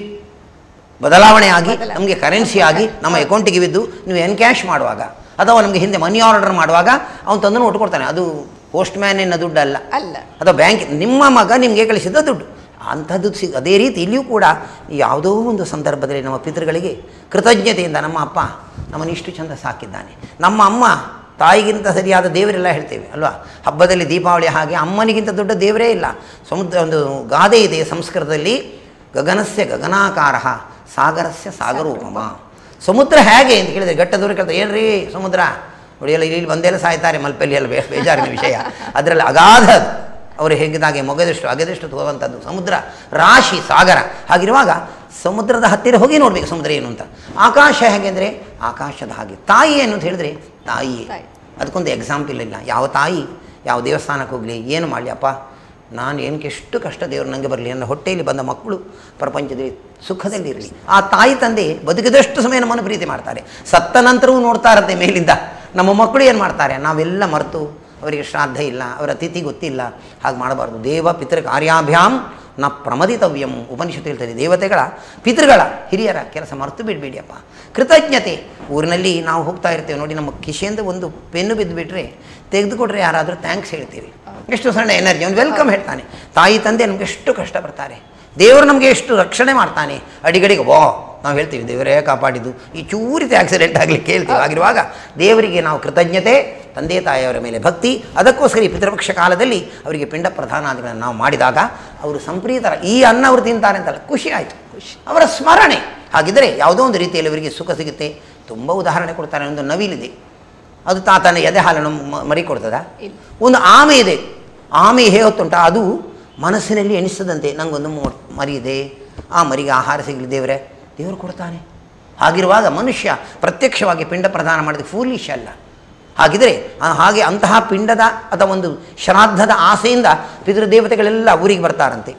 ಬದಲಾವಣೆ ಆಗಿ ನಮಗೆ ಕರೆನ್ಸಿ ಆಗಿ ನಮ್ಮ ಅಕೌಂಟಿಗೆ ಬಿದ್ದು ನೀವು ಎನ್ಕ್ಯಾಶ್ ಮಾಡುವಾಗ ಅಥವಾ ನಮಗೆ ಹಿಂದೆ ಮನಿ ಆರ್ಡರ್ ಮಾಡುವಾಗ ಅವನು ತಂದು ನೋಟ್ ಕೊಡ್ತಾನೆ ಅದು ಪೋಸ್ಟ್ ಮ್ಯಾನಿನ ದುಡ್ಡು ಅಲ್ಲ ಅಲ್ಲ ಅಥವಾ ಬ್ಯಾಂಕ್ ನಿಮ್ಮ ಮಗ ನಿಮಗೆ ಕಳಿಸಿದ ದುಡ್ಡು ಅಂಥದ್ದು ಸಿಗ ಅದೇ ರೀತಿ ಇಲ್ಲಿಯೂ ಕೂಡ ಯಾವುದೋ ಒಂದು ಸಂದರ್ಭದಲ್ಲಿ ನಮ್ಮ ಪಿತೃಗಳಿಗೆ ಕೃತಜ್ಞತೆಯಿಂದ ನಮ್ಮ ಅಪ್ಪ ನಮ್ಮನ್ನು ಇಷ್ಟು ಚಂದ ಸಾಕಿದ್ದಾನೆ ನಮ್ಮ ಅಮ್ಮ ತಾಯಿಗಿಂತ ಸರಿಯಾದ ದೇವರೆಲ್ಲ ಹೇಳ್ತೇವೆ ಅಲ್ವಾ ಹಬ್ಬದಲ್ಲಿ ದೀಪಾವಳಿ ಹಾಗೆ ಅಮ್ಮನಿಗಿಂತ ದೊಡ್ಡ ದೇವರೇ ಇಲ್ಲ ಸಮುದ್ರ ಒಂದು ಗಾದೆ ಇದೆ ಸಂಸ್ಕೃತದಲ್ಲಿ ಗಗನಸ್ಯ ಗಗನಾಕಾರ ಸಾಗರಸ್ಯ ಸಾಗರೋಪಮ ಸಮುದ್ರ ಹೇಗೆ ಅಂತ ಕೇಳಿದ್ರೆ ಗಟ್ಟದವ್ರು ಕೇಳ್ತಾರೆ ಏನ್ರಿ ಸಮುದ್ರ ನೋಡಿ ಎಲ್ಲ ಇಲ್ಲಿ ಬಂದೆಲ್ಲ ಸಾಯ್ತಾರೆ ಮಲ್ಪಲ್ಲಿ ಎಲ್ಲ ಬೇ- ಬೇಜಾರಿನ ವಿಷಯ ಅದರಲ್ಲಿ ಅಗಾಧ ಅದು. ಅವರು ಹೇಗಿದ್ದಾಗೆ ಮೊಗದಷ್ಟು ಅಗೆದಷ್ಟು ತಗೋವಂಥದ್ದು ಸಮುದ್ರ ರಾಶಿ ಸಾಗರ ಹಾಗಿರುವಾಗ ಸಮುದ್ರದ ಹತ್ತಿರ ಹೋಗಿ ನೋಡಬೇಕು ಸಮುದ್ರ ಏನು ಅಂತ ಆಕಾಶ ಹೇಗೆ ಅಂದರೆ ಆಕಾಶದ ಹಾಗೆ ತಾಯಿ ಏನು ಅಂತ ಹೇಳಿದ್ರೆ ತಾಯಿಯೇ ತಾಯಿ. ಅದಕ್ಕೊಂದು ಎಕ್ಸಾಂಪಲ್ ಇಲ್ಲ ಯಾವ ತಾಯಿ ಯಾವ ದೇವಸ್ಥಾನಕ್ಕೆ ಹೋಗಲಿ ಏನು ಮಾಡಲಿ ಅಪ್ಪ ನಾನು ಏನಕ್ಕೆ ಎಷ್ಟು ಕಷ್ಟ ದೇವರು ನನಗೆ ಬರಲಿ ನನ್ನ ಹೊಟ್ಟೆಯಲ್ಲಿ ಬಂದ ಮಕ್ಕಳು ಪ್ರಪಂಚದಲ್ಲಿ ಸುಖದಲ್ಲಿ ಇರಲಿ ಆ ತಾಯಿ ತಂದೆ ಬದುಕಿದಷ್ಟು ಸಮಯ ನಮ್ಮನ್ನು ಪ್ರೀತಿ ಮಾಡ್ತಾರೆ ಸತ್ತ ನಂತರವೂ ನೋಡ್ತಾ ಇರತ್ತೆ ಮೇಲಿಂದ ನಮ್ಮ ಮಕ್ಕಳು ಏನು ಮಾಡ್ತಾರೆ ನಾವೆಲ್ಲ ಮರೆತು ಅವರಿಗೆ ಶ್ರಾದ್ದ ಇಲ್ಲ ಅವರ ತಿಥಿ ಗೊತ್ತಿಲ್ಲ ಹಾಗೆ ಮಾಡಬಾರ್ದು ದೇವ ಪಿತೃ ಕಾರ್ಯಾಭ್ಯಾಮ್ ನ ಪ್ರಮದಿತವ್ಯಂ ಉಪನಿಷತ್ತು ಹೇಳ್ತಾರೆ ದೇವತೆಗಳ ಪಿತೃಗಳ ಹಿರಿಯರ ಕೆಲಸ ಮರೆತು ಬಿಡಬೇಡಿಯಪ್ಪ ಕೃತಜ್ಞತೆ ಊರಿನಲ್ಲಿ ನಾವು ಹೋಗ್ತಾ ಇರ್ತೇವೆ ನೋಡಿ ನಮ್ಮ ಕಿಶೆಯಿಂದ ಒಂದು ಪೆನ್ನು ಬಿದ್ದು ಬಿಟ್ಟರೆ ತೆಗೆದುಕೊಟ್ರೆ ಯಾರಾದರೂ ಥ್ಯಾಂಕ್ಸ್ ಹೇಳ್ತೀವಿ ಎಷ್ಟು ಸಣ್ಣ ಎನರ್ಜಿ ಒಂದು ವೆಲ್ಕಮ್ ಹೇಳ್ತಾನೆ ತಾಯಿ ತಂದೆ ನಮಗೆ ಎಷ್ಟು ಕಷ್ಟಪಡ್ತಾರೆ ದೇವರು ನಮಗೆ ಎಷ್ಟು ರಕ್ಷಣೆ ಮಾಡ್ತಾನೆ ಅಡಿಗಡಿಗೆ ವಾ ನಾವು ಹೇಳ್ತೀವಿ ದೇವರೇ ಕಾಪಾಡಿದ್ದು ಈ ಚೂರಿತ ಆಕ್ಸಿಡೆಂಟ್ ಆಗಲಿಕ್ಕೆ ಹೇಳ್ತೀವಿ ಆಗಿರುವಾಗ ದೇವರಿಗೆ ನಾವು ಕೃತಜ್ಞತೆ ತಂದೆ ತಾಯಿಯವರ ಮೇಲೆ ಭಕ್ತಿ ಅದಕ್ಕೋಸ್ಕರ ಈ ಪಿತೃಪಕ್ಷ ಕಾಲದಲ್ಲಿ ಅವರಿಗೆ ಪಿಂಡ ಪ್ರಧಾನಾದಿಗಳನ್ನು ನಾವು ಮಾಡಿದಾಗ ಅವರು ಸಂಪ್ರೀತರ ಈ ಅನ್ನ ಅವರು ತಿಂತಾರೆ ಅಂತಲ್ಲ ಖುಷಿ ಆಯಿತು ಖುಷಿ ಅವರ ಸ್ಮರಣೆ ಹಾಗಿದ್ದರೆ ಯಾವುದೋ ಒಂದು ರೀತಿಯಲ್ಲಿ ಅವರಿಗೆ ಸುಖ ಸಿಗುತ್ತೆ ತುಂಬ ಉದಾಹರಣೆ ಕೊಡ್ತಾರೆ ಒಂದು ನವಿಲಿದೆ ಅದು ತಾತನ ಎದೆ ಹಾಲನ್ನು ಮ- ಮರಿ ಕೊಡ್ತದ ಇಲ್ಲ. ಒಂದು ಆಮೆ ಇದೆ ಆಮೆ ಹೇಗೆ ಹೊತ್ತುಂಟ ಅದು ಮನಸ್ಸಿನಲ್ಲಿ ಎಣಿಸದಂತೆ ನನಗೊಂದು ಮೊ- ಮರಿ ಇದೆ ಆ ಮರಿಗೆ ಆಹಾರ ಸಿಗಲಿ ದೇವರೇ ದೇವರು ಕೊಡ್ತಾನೆ ಹಾಗಿರುವಾಗ ಮನುಷ್ಯ ಪ್ರತ್ಯಕ್ಷವಾಗಿ ಪಿಂಡ ಪ್ರದಾನ ಮಾಡಿದ ಫೂಲಿಶ್ ಅಲ್ಲ ಹಾಗಿದ್ರೆ ಆ ಹಾಗೆ ಅಂತಹ ಪಿಂಡದ ಅಥವಾ ಒಂದು ಶ್ರಾದ್ದದ ಆಸೆಯಿಂದ ಪಿತೃದೇವತೆಗಳೆಲ್ಲ ಊರಿಗೆ ಬರ್ತಾರಂತೆ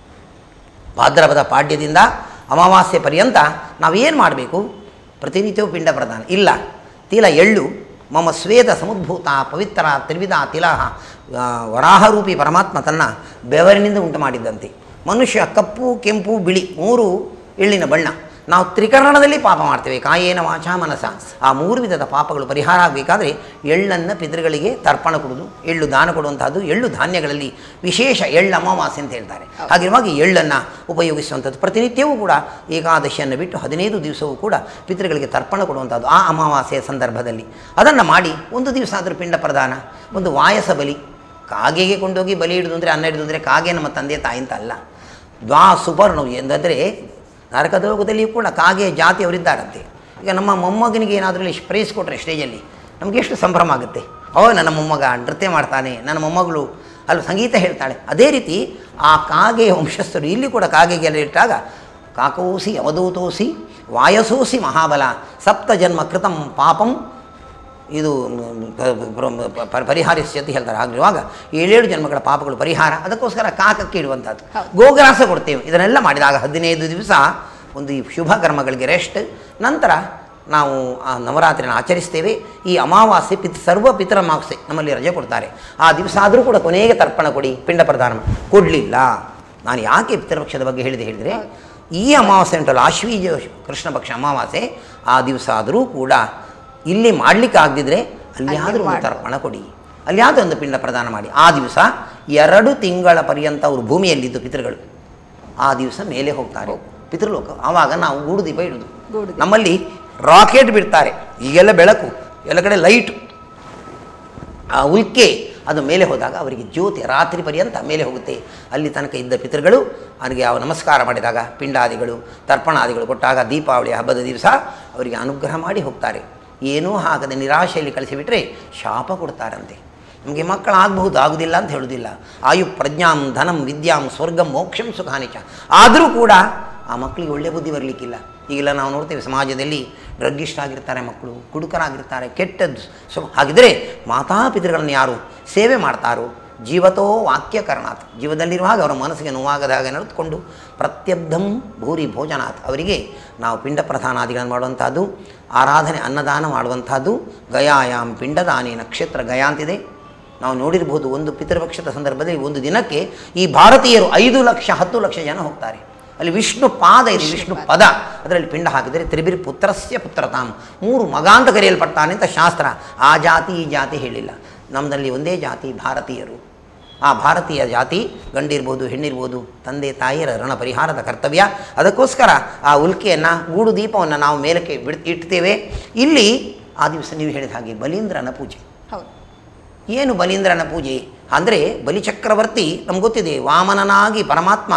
ಭಾದ್ರಪದ ಪಾಡ್ಯದಿಂದ ಅಮಾವಾಸ್ಯೆ ಪರ್ಯಂತ ನಾವೇನು ಮಾಡಬೇಕು ಪ್ರತಿನಿತ್ಯವೂ ಪಿಂಡ ಪ್ರದಾನ ಇಲ್ಲ ತಿಲ ಎಳ್ಳು ಮಮ ಸ್ವೇದ ಸಮುದ್ಭೂತ ಪವಿತ್ರ ತ್ರಿವಿಧ ತಿಲ ವರಾಹರೂಪಿ ಪರಮಾತ್ಮ ತನ್ನ ಬೆವರಿನಿಂದ ಉಂಟು ಮಾಡಿದ್ದಂತೆ ಮನುಷ್ಯ ಕಪ್ಪು ಕೆಂಪು ಬಿಳಿ ಮೂರು ಎಳ್ಳಿನ ಬಣ್ಣ ನಾವು ತ್ರಿಕರಣದಲ್ಲಿ ಪಾಪ ಮಾಡ್ತೇವೆ ಕಾಯೇನ ವಾಚ ಮನಸ ಆ ಮೂರು ವಿಧದ ಪಾಪಗಳು ಪರಿಹಾರ ಆಗಬೇಕಾದ್ರೆ ಎಳ್ಳನ್ನು ಪಿತೃಗಳಿಗೆ ತರ್ಪಣ ಕೊಡುವುದು ಎಳ್ಳು ದಾನ ಕೊಡುವಂತಹದ್ದು ಎಳ್ಳು ಧಾನ್ಯಗಳಲ್ಲಿ ವಿಶೇಷ ಎಳ್ಳು ಅಮಾವಾಸ್ಯೆ ಅಂತ ಹೇಳ್ತಾರೆ ಹಾಗಿರುವಾಗ ಈ ಎಳ್ಳನ್ನು ಉಪಯೋಗಿಸುವಂಥದ್ದು ಪ್ರತಿನಿತ್ಯವೂ ಕೂಡ ಏಕಾದಶಿಯನ್ನು ಬಿಟ್ಟು ಹದಿನೈದು ದಿವಸವೂ ಕೂಡ ಪಿತೃಗಳಿಗೆ ತರ್ಪಣ ಕೊಡುವಂಥದ್ದು ಆ ಅಮಾವಾಸ್ಯೆಯ ಸಂದರ್ಭದಲ್ಲಿ ಅದನ್ನು ಮಾಡಿ ಒಂದು ದಿವಸ ಆದರೂ ಪಿಂಡ ಪ್ರದಾನ ಒಂದು ವಾಯಸ ಬಲಿ ಕಾಗೆಗೆ ಕೊಂಡೋಗಿ ಬಲಿ ಹಿಡಿದು ಅಂದರೆ ಅನ್ನ ಹಿಡಿದು ಅಂದರೆ ಕಾಗೆ ನಮ್ಮ ತಂದೆ ತಾಯಿ ಅಂತ ಅಲ್ಲ ದ್ವಾ ಸುಪರ್ಣವು ಎಂದರೆ ನರಕದೋಗದಲ್ಲಿಯೂ ಕೂಡ ಕಾಗೆ ಜಾತಿಯವರಿದ್ದಾರಂತೆ ಈಗ ನಮ್ಮ ಮೊಮ್ಮಗನಿಗೆ ಏನಾದರೂ ಇಲ್ಲಿ ಪ್ರೈಸ್ ಕೊಟ್ಟರೆ ಸ್ಟೇಜಲ್ಲಿ ನಮಗೆ ಎಷ್ಟು ಸಂಭ್ರಮ ಆಗುತ್ತೆ ಓ ನನ್ನ ಮೊಮ್ಮಗ ನೃತ್ಯ ಮಾಡ್ತಾನೆ ನನ್ನ ಮೊಮ್ಮಗಳು ಅಲ್ಲಿ ಸಂಗೀತ ಹೇಳ್ತಾಳೆ ಅದೇ ರೀತಿ ಆ ಕಾಗೆ ವಂಶಸ್ಥರು ಇಲ್ಲಿ ಕೂಡ ಕಾಗೆಗೆಲ್ಲ ಇಟ್ಟಾಗ ಕಾಕೋಸಿ ಅವಧೂತೋಸಿ ವಾಯಸೋಸಿ ಮಹಾಬಲ ಸಪ್ತ ಜನ್ಮ ಕೃತಂ ಪಾಪಂ ಇದು ಪ- ಪರಿಹಾರಿಸ್ಯತಿ ಹೇಳ್ತಾರೆ ಆಗಿರುವಾಗ ಏಳೇಳು ಜನ್ಮಗಳ ಪಾಪಗಳು ಪರಿಹಾರ ಅದಕ್ಕೋಸ್ಕರ ಕಾಕಕ್ಕೆ ಇಡುವಂಥದ್ದು ಗೋಗ್ರಾಸ ಕೊಡ್ತೇವೆ ಇದನ್ನೆಲ್ಲ ಮಾಡಿದಾಗ ಹದಿನೈದು ದಿವಸ ಒಂದು ಈ ಶುಭ ಕರ್ಮಗಳಿಗೆ ರೆಸ್ಟ್ ನಂತರ ನಾವು ಆ ನವರಾತ್ರಿನ ಆಚರಿಸ್ತೇವೆ ಈ ಅಮಾವಾಸ್ಯೆ ಪಿತ್ ಸರ್ವ ಪಿತರಮಾವಾಸ್ಯೆ ನಮ್ಮಲ್ಲಿ ರಜೆ ಕೊಡ್ತಾರೆ ಆ ದಿವಸ ಆದರೂ ಕೂಡ ಕೊನೆಗೆ ತರ್ಪಣ ಕೊಡಿ ಪಿಂಡ ಪ್ರದಾನ ಮಾಡಿ. ಕೊಡಲಿಲ್ಲ ನಾನು ಯಾಕೆ ಪಿತೃಪಕ್ಷದ ಬಗ್ಗೆ ಹೇಳಿದೆ ಹೇಳಿದರೆ ಈ ಅಮಾವಾಸ್ಯೆ ಉಂಟಲ್ಲ ಆಶ್ವೀಜ ಕೃಷ್ಣ ಪಕ್ಷ ಅಮಾವಾಸ್ಯೆ ಆ ದಿವಸ ಆದರೂ ಕೂಡ ಇಲ್ಲಿ ಮಾಡಲಿಕ್ಕೆ ಆಗದಿದ್ರೆ ಅಲ್ಲಿಯಾದರೂ ಒಂದು ತರ್ಪಣ ಕೊಡಿ ಅಲ್ಲಿಯಾದರೂ ಒಂದು ಪಿಂಡ ಪ್ರದಾನ ಮಾಡಿ ಆ ದಿವಸ ಎರಡು ತಿಂಗಳ ಪರ್ಯಂತ ಅವರು ಭೂಮಿಯಲ್ಲಿದ್ದು ಪಿತೃಗಳು ಆ ದಿವಸ ಮೇಲೆ ಹೋಗ್ತಾರೆ ಪಿತೃಲೋಕ ಆವಾಗ ನಾವು ಗೂಡು ದೀಪ ಇಡುದು ಗೂಡು ದೀಪ. ನಮ್ಮಲ್ಲಿ ರಾಕೆಟ್ ಬಿಡ್ತಾರೆ ಈಗೆಲ್ಲ ಬೆಳಕು ಎಲ್ಲ ಕಡೆ ಲೈಟು ಆ ಉಲ್ಕೆ ಅದು ಮೇಲೆ ಹೋದಾಗ ಅವರಿಗೆ ಜ್ಯೋತಿ ರಾತ್ರಿ ಪರ್ಯಂತ ಮೇಲೆ ಹೋಗುತ್ತೆ ಅಲ್ಲಿ ತನಕ ಇದ್ದ ಪಿತೃಗಳು ಅವರಿಗೆ ಅವ ನಮಸ್ಕಾರ ಮಾಡಿದಾಗ ಪಿಂಡಾದಿಗಳು ತರ್ಪಣಾದಿಗಳು ಕೊಟ್ಟಾಗ ದೀಪಾವಳಿ ಹಬ್ಬದ ದಿವಸ ಅವರಿಗೆ ಅನುಗ್ರಹ ಮಾಡಿ ಹೋಗ್ತಾರೆ ಏನೂ ಆಗದೆ ನಿರಾಶೆಯಲ್ಲಿ ಕಳಿಸಿಬಿಟ್ರೆ ಶಾಪ ಕೊಡ್ತಾರಂತೆ ನಮಗೆ ಮಕ್ಕಳಾಗಬಹುದು ಆಗುವುದಿಲ್ಲ ಅಂತ ಹೇಳುವುದಿಲ್ಲ ಆಯು ಪ್ರಜ್ಞಾಂ ಧನಂ ವಿದ್ಯಾಂ ಸ್ವರ್ಗಂ ಮೋಕ್ಷಂ ಸುಖಾನಿಚ ಆದರೂ ಕೂಡ ಆ ಮಕ್ಕಳಿಗೆ ಒಳ್ಳೆ ಬುದ್ಧಿ ಬರಲಿಕ್ಕಿಲ್ಲ ಈಗೆಲ್ಲ ನಾವು ನೋಡ್ತೇವೆ ಸಮಾಜದಲ್ಲಿ ಡ್ರಗ್ಗಿಸ್ಟ್ ಆಗಿರ್ತಾರೆ ಮಕ್ಕಳು ಕುಡುಕರಾಗಿರ್ತಾರೆ ಕೆಟ್ಟದ್ದು ಸೊ ಹಾಗಿದ್ದರೆ ಮಾತಾಪಿತೃಗಳನ್ನು ಯಾರು ಸೇವೆ ಮಾಡ್ತಾರೋ ಜೀವತೋ ವಾಕ್ಯಕರಣಾತ್ ಜೀವದಲ್ಲಿರುವಾಗ ಅವರ ಮನಸ್ಸಿಗೆ ನೋವಾಗದ ಹಾಗೆ ನಡೆದುಕೊಂಡು ಪ್ರತ್ಯಬ್ಧಂ ಭೂರಿ ಭೋಜನಾತ್ ಅವರಿಗೆ ನಾವು ಪಿಂಡ ಪ್ರಧಾನಾದಿಗಳನ್ನು ಮಾಡುವಂಥದ್ದು ಆರಾಧನೆ ಅನ್ನದಾನ ಮಾಡುವಂಥದ್ದು ಗಯಾಯಾಮ್ ಪಿಂಡದಾನಿ ನಕ್ಷತ್ರ ಗಯಾ ಅಂತಿದೆ ನಾವು ನೋಡಿರ್ಬೋದು ಒಂದು ಪಿತೃಪಕ್ಷದ ಸಂದರ್ಭದಲ್ಲಿ ಒಂದು ದಿನಕ್ಕೆ ಈ ಭಾರತೀಯರು ಐದು ಲಕ್ಷ ಹತ್ತು ಲಕ್ಷ ಜನ ಹೋಗ್ತಾರೆ ಅಲ್ಲಿ ವಿಷ್ಣು ಪಾದ ಇದೆ ವಿಷ್ಣು ಪದ ಅದರಲ್ಲಿ ಪಿಂಡ ಹಾಕಿದರೆ ತ್ರಿಬಿರ್ ಪುತ್ರಸ್ಯ ಪುತ್ರತಾಂ ಮೂರು ಮಗ ಅಂತ ಕರೆಯಲ್ಪಡ್ತಾನೆ ಅಂತ ಶಾಸ್ತ್ರ ಆ ಜಾತಿ ಈ ಜಾತಿ ಹೇಳಿಲ್ಲ ನಮ್ಮದಲ್ಲಿ ಒಂದೇ ಜಾತಿ ಭಾರತೀಯರು ಆ ಭಾರತೀಯ ಜಾತಿ ಗಂಡಿರ್ಬೋದು ಹೆಣ್ಣಿರ್ಬೋದು ತಂದೆ ತಾಯಿಯರ ಋಣ ಪರಿಹಾರದ ಕರ್ತವ್ಯ ಅದಕ್ಕೋಸ್ಕರ ಆ ಉಲ್ಕೆಯನ್ನು ಗೂಡು ದೀಪವನ್ನು ನಾವು ಮೇಲಕ್ಕೆ ಬಿಡ್ ಇಡ್ತೇವೆ ಇಲ್ಲಿ ಆ ದಿವಸ ನೀವು ಹೇಳಿದ ಹಾಗೆ ಬಲೀಂದ್ರನ ಪೂಜೆ ಹೌದು ಏನು ಬಲೀಂದ್ರನ ಪೂಜೆ ಅಂದರೆ ಬಲಿಚಕ್ರವರ್ತಿ ನಮ್ಗೆ ಗೊತ್ತಿದೆ ವಾಮನನಾಗಿ ಪರಮಾತ್ಮ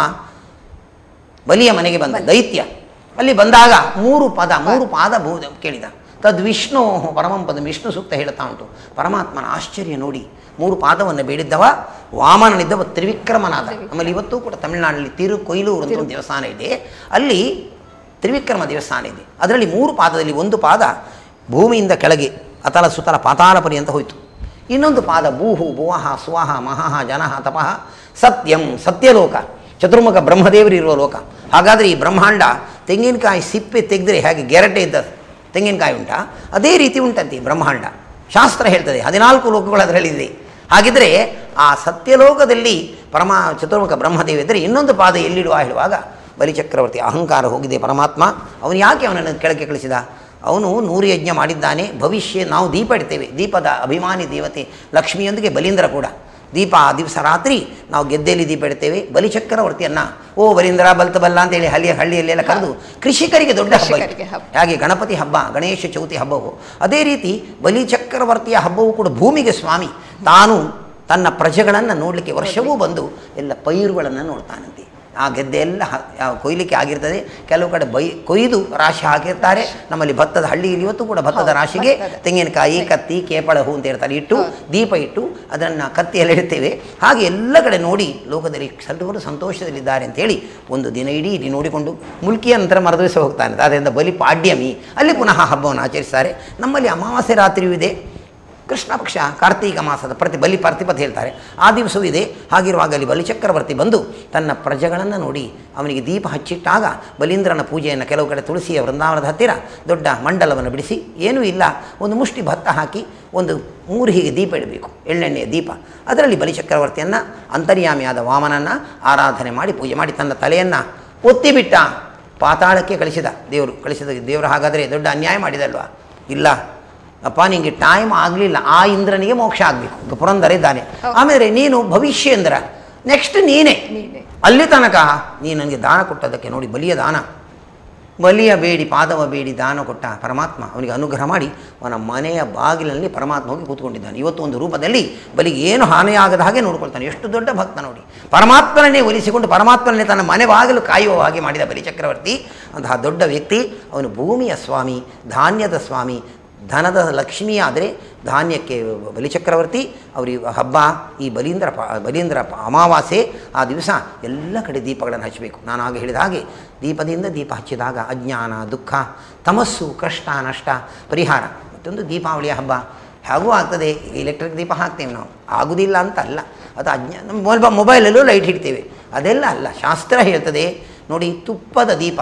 ಬಲಿಯ ಮನೆಗೆ ಬಂದ ದೈತ್ಯ ಅಲ್ಲಿ ಬಂದಾಗ ಮೂರು ಪದ ಮೂರು ಪಾದ ಭೂ ಕೇಳಿದ ತದ್ ವಿಷ್ಣು ಪರಮಂ ಪದ ವಿಷ್ಣು ಸೂಕ್ತ ಹೇಳ್ತಾ ಉಂಟು ಪರಮಾತ್ಮನ ಆಶ್ಚರ್ಯ ನೋಡಿ ಮೂರು ಪಾದವನ್ನು ಬೇಡಿದ್ದವ ವಾಮನನಿದ್ದವ ತ್ರಿವಿಕ್ರಮನಾದ ನಮ್ಮಲ್ಲಿ ಇವತ್ತು ಕೂಡ ತಮಿಳುನಾಡಿನಲ್ಲಿ ತಿರು ಕೊಯ್ಲೂರು ಅಂತ ಒಂದು ದೇವಸ್ಥಾನ ಇದೆ ಅಲ್ಲಿ ತ್ರಿವಿಕ್ರಮ ದೇವಸ್ಥಾನ ಇದೆ ಅದರಲ್ಲಿ ಮೂರು ಪಾದದಲ್ಲಿ ಒಂದು ಪಾದ ಭೂಮಿಯಿಂದ ಕೆಳಗೆ ಅತಲ ಸುತಲ ಪಾತಾಳ ಪರ್ಯಂತ ಹೋಯಿತು ಇನ್ನೊಂದು ಪಾದ ಭೂಹು ಭುವಃ ಸುವಹ ಮಹಃ ಜನಃ ತಪಃ ಸತ್ಯಂ ಸತ್ಯಲೋಕ ಚತುರ್ಮುಖ ಬ್ರಹ್ಮದೇವರು ಇರುವ ಲೋಕ ಹಾಗಾದರೆ ಈ ಬ್ರಹ್ಮಾಂಡ ತೆಂಗಿನಕಾಯಿ ಸಿಪ್ಪೆ ತೆಗೆದ್ರೆ ಹೇಗೆ ಗೆರಟೆ ಇದ್ದ ತೆಂಗಿನಕಾಯಿ ಉಂಟಾ ಅದೇ ರೀತಿ ಉಂಟಂತೆ ಈ ಬ್ರಹ್ಮಾಂಡ ಶಾಸ್ತ್ರ ಹೇಳ್ತದೆ ಹದಿನಾಲ್ಕು ಲೋಕಗಳು ಅದರಲ್ಲಿದೆ ಹಾಗಿದ್ರೆ ಆ ಸತ್ಯಲೋಕದಲ್ಲಿ ಪರಮ ಚತುರ್ಮುಖ ಬ್ರಹ್ಮದೇವ ಇದ್ದರೆ ಇನ್ನೊಂದು ಪಾದ ಎಲ್ಲಿಡುವ ಹೇಳುವಾಗ ಬಲಿಚಕ್ರವರ್ತಿ ಅಹಂಕಾರ ಹೋಗಿದೆ ಪರಮಾತ್ಮ ಅವನು ಯಾಕೆ ಅವನನ್ನು ಕೆಳಕ್ಕೆ ಕಳಿಸಿದ ಅವನು ನೂರು ಯಜ್ಞ ಮಾಡಿದ್ದಾನೆ ಭವಿಷ್ಯ ನಾವು ದೀಪ ಇಡ್ತೇವೆ ದೀಪದ ಅಭಿಮಾನಿ ದೇವತೆ ಲಕ್ಷ್ಮಿಯೊಂದಿಗೆ ಬಲೀಂದ್ರ ಕೂಡ ದೀಪ ಆ ದಿವಸ ರಾತ್ರಿ ನಾವು ಗೆದ್ದೆಯಲ್ಲಿ ದೀಪ ಇಡ್ತೇವೆ ಬಲಿಚಕ್ರವರ್ತಿಯನ್ನು ಓ ಬಲೀಂದ್ರ ಬಲ್ತ ಬಲ್ಲ ಅಂತೇಳಿ ಹಳ್ಳಿಯ ಹಳ್ಳಿಯಲ್ಲೆಲ್ಲ ಕರೆದು ಕೃಷಿಕರಿಗೆ ದೊಡ್ಡ ಹಬ್ಬ ಇದು. ಕೃಷಿಕರಿಗೆ ಹಬ್ಬ. ಹಾಗೆ ಗಣಪತಿ ಹಬ್ಬ ಗಣೇಶ ಚೌತಿ ಹಬ್ಬವು ಅದೇ ರೀತಿ ಬಲಿಚಕ್ರವರ್ತಿಯ ಹಬ್ಬವು ಕೂಡ ಭೂಮಿಗೆ ಸ್ವಾಮಿ ತಾನು ತನ್ನ ಪ್ರಜೆಗಳನ್ನು ನೋಡಲಿಕ್ಕೆ ವರ್ಷವೂ ಬಂದು ಎಲ್ಲ ಪೈರುಗಳನ್ನು ನೋಡ್ತಾನಂತೆ ಆ ಗೆದ್ದೆ ಎಲ್ಲ ಹ- ಯಾವ ಕೊಯ್ಲಿಕ್ಕೆ ಆಗಿರ್ತದೆ ಕೆಲವು ಕಡೆ ಬೈ ಕೊಯ್ದು ರಾಶಿ ಹಾಕಿರ್ತಾರೆ ನಮ್ಮಲ್ಲಿ ಭತ್ತದ ಹಳ್ಳಿಯಲ್ಲಿ ಇವತ್ತು ಕೂಡ ಭತ್ತದ ಹೌದು, ರಾಶಿಗೆ ಭತ್ತದ. ತೆಂಗಿನಕಾಯಿ ಕತ್ತಿ ಕೇಪಳ ಹೂ ಅಂತ ಹೇಳ್ತಾರೆ ಇಟ್ಟು ದೀಪ ಇಟ್ಟು ಅದನ್ನು ಕತ್ತಿಯಲ್ಲಿ ಇಡ್ತೇವೆ ಹಾಗೆ ಎಲ್ಲ ಕಡೆ ನೋಡಿ ಲೋಕದಲ್ಲಿ ಸರ್ವರು ಸಂತೋಷದಲ್ಲಿದ್ದಾರೆ ಅಂತೇಳಿ ಒಂದು ದಿನ ಇಡೀ ಇಲ್ಲಿ ನೋಡಿಕೊಂಡು ಮುಲ್ಕಿಯ ನಂತರ ಮರದಿವಸ ಹೋಗ್ತಾನೆ ಆದ್ದರಿಂದ ಬಲಿ ಪಾಡ್ಯಮಿ ಅಲ್ಲಿ ಪುನಃ ಹಬ್ಬವನ್ನು ಆಚರಿಸ್ತಾರೆ ನಮ್ಮಲ್ಲಿ ಅಮಾವಾಸ್ಯೆ ರಾತ್ರಿಯೂ ಇದೆ ಕೃಷ್ಣ ಪಕ್ಷ ಕಾರ್ತೀಕ ಮಾಸದ ಪ್ರತಿ ಬಲಿ ಪ್ರತಿಪತ್ ಹೇಳ್ತಾರೆ ಆ ದಿವಸವೂ ಇದೆ ಹಾಗಿರುವಾಗ ಅಲ್ಲಿ ಬಲಿಚಕ್ರವರ್ತಿ ಬಂದು ತನ್ನ ಪ್ರಜೆಗಳನ್ನು ನೋಡಿ ಅವನಿಗೆ ದೀಪ ಹಚ್ಚಿಟ್ಟಾಗ ಬಲೀಂದ್ರನ ಪೂಜೆಯನ್ನು ಕೆಲವು ಕಡೆ ತುಳಸಿಯ ವೃಂದಾವನದ ಹತ್ತಿರ ದೊಡ್ಡ ಮಂಡಲವನ್ನು ಬಿಡಿಸಿ ಏನೂ ಇಲ್ಲ ಒಂದು ಮುಷ್ಟಿ ಭತ್ತ ಹಾಕಿ ಒಂದು ಮೂರು ಹೀಗೆ ದೀಪ ಇಡಬೇಕು ಎಳ್ಳೆಣ್ಣೆಯ ದೀಪ ಅದರಲ್ಲಿ ಬಲಿಚಕ್ರವರ್ತಿಯನ್ನು ಅಂತರ್ಯಾಮಿಯಾದ ವಾಮನನ್ನು ಆರಾಧನೆ ಮಾಡಿ ಪೂಜೆ ಮಾಡಿ ತನ್ನ ತಲೆಯನ್ನು ಒತ್ತಿಬಿಟ್ಟ ಪಾತಾಳಕ್ಕೆ ಕಳಿಸಿದ ದೇವರು ಕಳಿಸಿದ ದೇವರು ಹಾಗಾದರೆ ದೊಡ್ಡ ಅನ್ಯಾಯ ಮಾಡಿದಲ್ವಾ ಇಲ್ಲ ಅಪ್ಪ ನಿಂಗೆ ಟೈಮ್ ಆಗಲಿಲ್ಲ ಆ ಇಂದ್ರನಿಗೆ ಮೋಕ್ಷ ಆಗಬೇಕು ಪುರಂದರ ಇದ್ದಾನೆ ಆಮೇಲೆ ನೀನು ಭವಿಷ್ಯ ಇಂದ್ರ ನೆಕ್ಸ್ಟ್ ನೀನೇ ನೀನೇ. ಅಲ್ಲಿ ತನಕ ನೀನು ನನಗೆ ದಾನ ಕೊಟ್ಟದಕ್ಕೆ ನೋಡಿ ಬಲಿಯ ದಾನ ಬಲಿಯ ಬೇಡಿ ಪಾದವ ಬೇಡಿ ದಾನ ಕೊಟ್ಟ ಪರಮಾತ್ಮ ಅವನಿಗೆ ಅನುಗ್ರಹ ಮಾಡಿ ಅವನ ಮನೆಯ ಬಾಗಿಲಲ್ಲಿ ಪರಮಾತ್ಮ ಹೋಗಿ ಕೂತ್ಕೊಂಡಿದ್ದಾನೆ ಇವತ್ತು ಒಂದು ರೂಪದಲ್ಲಿ ಬಲಿಗೆ ಏನು ಹಾನಿಯಾಗದ ಹಾಗೆ ನೋಡ್ಕೊಳ್ತಾನೆ ಎಷ್ಟು ದೊಡ್ಡ ಭಕ್ತ ನೋಡಿ ಪರಮಾತ್ಮನನ್ನೇ ಒಲಿಸಿಕೊಂಡು ಪರಮಾತ್ಮನನ್ನೇ ತನ್ನ ಮನೆ ಬಾಗಿಲು ಕಾಯುವ ಹಾಗೆ ಮಾಡಿದ ಬಲಿ ಚಕ್ರವರ್ತಿ ಅಂತಹ ದೊಡ್ಡ ವ್ಯಕ್ತಿ ಅವನು ಭೂಮಿಯ ಸ್ವಾಮಿ ಧಾನ್ಯದ ಸ್ವಾಮಿ ಧನದ ಲಕ್ಷ್ಮಿ ಆದರೆ ಧಾನ್ಯಕ್ಕೆ ಬಲಿಚಕ್ರವರ್ತಿ ಅವರಿಗೆ ಹಬ್ಬ ಈ ಬಲೀಂದ್ರ ಪ ಬಲೀಂದ್ರ ಪ- ಅಮಾವಾಸ್ಯೆ ಆ ದಿವಸ ಎಲ್ಲ ಕಡೆ ದೀಪಗಳನ್ನು ಹಚ್ಚಬೇಕು ನಾನು ಆಗ ಹೇಳಿದ ಹಾಗೆ ದೀಪದಿಂದ ದೀಪ ಹಚ್ಚಿದಾಗ ಅಜ್ಞಾನ ದುಃಖ ತಮಸ್ಸು ಕಷ್ಟ ನಷ್ಟ ಪರಿಹಾರ ಮತ್ತೊಂದು ದೀಪಾವಳಿಯ ಹಬ್ಬ ಹಾಗೂ ಆಗ್ತದೆ ಎಲೆಕ್ಟ್ರಿಕ್ ದೀಪ ಹಾಕ್ತೇವೆ ನಾವು ಆಗುವುದಿಲ್ಲ ಅಂತ ಅಲ್ಲ ಅದು ಅಜ್ಞಾ ನಮ್ಮ ಮೊಬ ಮೊಬೈಲಲ್ಲೂ ಲೈಟ್ ಇಡ್ತೇವೆ ಅದೆಲ್ಲ ಅಲ್ಲ ಶಾಸ್ತ್ರ ಹೇಳ್ತದೆ ನೋಡಿ ತುಪ್ಪದ ದೀಪ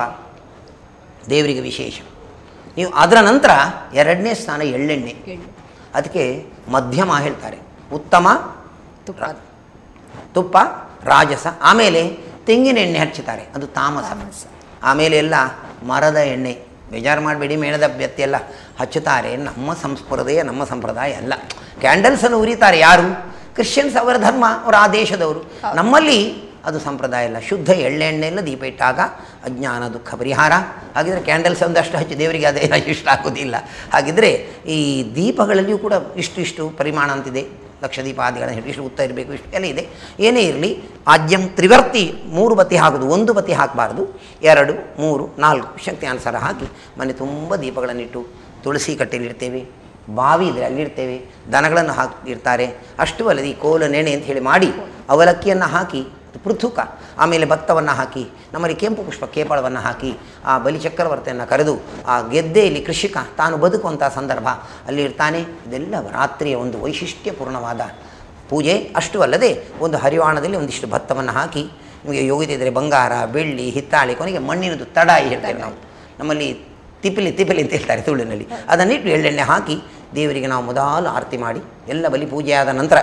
ದೇವರಿಗೆ ವಿಶೇಷ ನೀವು ಅದರ ನಂತರ ಎರಡನೇ ಸ್ಥಾನ ಎಳ್ಳೆಣ್ಣೆ ಎಳ್ಳು ಅದಕ್ಕೆ ಮಧ್ಯಮ ಹೇಳ್ತಾರೆ ಉತ್ತಮ ತುಪ್ಪ ತುಪ್ಪ ರಾಜಸ ಆಮೇಲೆ ತೆಂಗಿನ ಎಣ್ಣೆ ಹಚ್ಚುತ್ತಾರೆ ಅದು ತಾಮಸ ತಾಮಸ. ಆಮೇಲೆ ಎಲ್ಲ ಮರದ ಎಣ್ಣೆ ಬೇಜಾರು ಮಾಡಬೇಡಿ ಮೇಣದ ಅಭ್ಯರ್ಥಿ ಎಲ್ಲ ಹಚ್ಚುತ್ತಾರೆ ನಮ್ಮ ಸಂಸ್ಕೃತಿಯ ನಮ್ಮ ಸಂಪ್ರದಾಯ ಅಲ್ಲ ಕ್ಯಾಂಡಲ್ಸನ್ನು ಉರಿತಾರೆ ಯಾರು ಕ್ರಿಶ್ಚಿಯನ್ಸ್ ಅವರ ಧರ್ಮ ಅವರ ಆ ದೇಶದವರು ನಮ್ಮಲ್ಲಿ ಅದು ಸಂಪ್ರದಾಯ ಇಲ್ಲ ಶುದ್ಧ ಎಳ್ಳೆಣ್ಣೆಲ್ಲ ದೀಪ ಇಟ್ಟಾಗ ಅಜ್ಞಾನ ದುಃಖ ಪರಿಹಾರ ಹಾಗಿದ್ರೆ ಕ್ಯಾಂಡಲ್ಸ್ ಒಂದಷ್ಟು ಹಚ್ಚಿ ದೇವರಿಗೆ ಅದೇ ಇಷ್ಟ ಆಗೋದಿಲ್ಲ ಹಾಗಿದ್ರೆ ಈ ದೀಪಗಳಲ್ಲಿಯೂ ಕೂಡ ಇಷ್ಟು ಇಷ್ಟು ಪರಿಮಾಣ ಅಂತಿದೆ ಲಕ್ಷ ದೀಪಾದಿಗಳನ್ನ ಹೇಳಿ ಇಷ್ಟು ಉತ್ತ ಇರಬೇಕು ಇಷ್ಟು ಎಲ್ಲ ಇದೆ ಏನೇ ಇರಲಿ ಆದ್ಯಂ ತ್ರಿವರ್ತಿ ಮೂರು ಬತ್ತಿ ಹಾಕೋದು ಒಂದು ಬತ್ತಿ ಹಾಕಬಾರ್ದು ಎರಡು ಮೂರು ನಾಲ್ಕು ಶಕ್ತಿ ಅನುಸಾರ ಹಾಕಿ ಮನೆ ತುಂಬ ದೀಪಗಳನ್ನಿಟ್ಟು ತುಳಸಿ ಕಟ್ಟೆಯಲ್ಲಿಡ್ತೇವೆ ಬಾವಿ ಇದ್ದರೆ ಅಲ್ಲಿಡ್ತೇವೆ ದನಗಳನ್ನು ಹಾಕಿರ್ತಾರೆ ಅಷ್ಟು ಅಲ್ಲದೆ ಈ ಕೋಲ ನೆನೆ ಅಂತ ಹೇಳಿ ಮಾಡಿ ಅವಲಕ್ಕಿಯನ್ನು ಹಾಕಿ ಪೃಥುಕ ಆಮೇಲೆ ಭತ್ತವನ್ನು ಹಾಕಿ ನಮ್ಮಲ್ಲಿ ಕೆಂಪು ಪುಷ್ಪ ಕೇಪಳವನ್ನು ಹಾಕಿ ಆ ಬಲಿಚಕ್ರವರ್ತಿಯನ್ನು ಕರೆದು ಆ ಗೆದ್ದೆಯಲ್ಲಿ ಕೃಷಿಕ ತಾನು ಬದುಕುವಂಥ ಸಂದರ್ಭ ಅಲ್ಲಿ ಇರ್ತಾನೆ ಇದೆಲ್ಲ ರಾತ್ರಿಯ ಒಂದು ವೈಶಿಷ್ಟ್ಯಪೂರ್ಣವಾದ ಪೂಜೆ ಅಷ್ಟು ಅಲ್ಲದೆ ಒಂದು ಹರಿವಾಣದಲ್ಲಿ ಒಂದಿಷ್ಟು ಭತ್ತವನ್ನು ಹಾಕಿ ನಿಮಗೆ ಯೋಗ್ಯತೆ ಇದ್ದರೆ ಬಂಗಾರ ಬೆಳ್ಳಿ ಹಿತ್ತಾಳೆ ಕೊನೆಗೆ ಮಣ್ಣಿನದು ತಡಾಯಿ ಹೇಳ್ತೇವೆ ನಾವು ನಮ್ಮಲ್ಲಿ ತಿಪಿಲಿ ತಿಪಿಲಿ ಅಂತ ಹೇಳ್ತಾರೆ ತುಳುನಲ್ಲಿ ಅದನ್ನಿಟ್ಟು ಎಳ್ಳೆಣ್ಣೆ ಹಾಕಿ ದೇವರಿಗೆ ನಾವು ಮೊದಲು ಆರತಿ ಮಾಡಿ ಎಲ್ಲ ಬಲಿ ಪೂಜೆಯಾದ ನಂತರ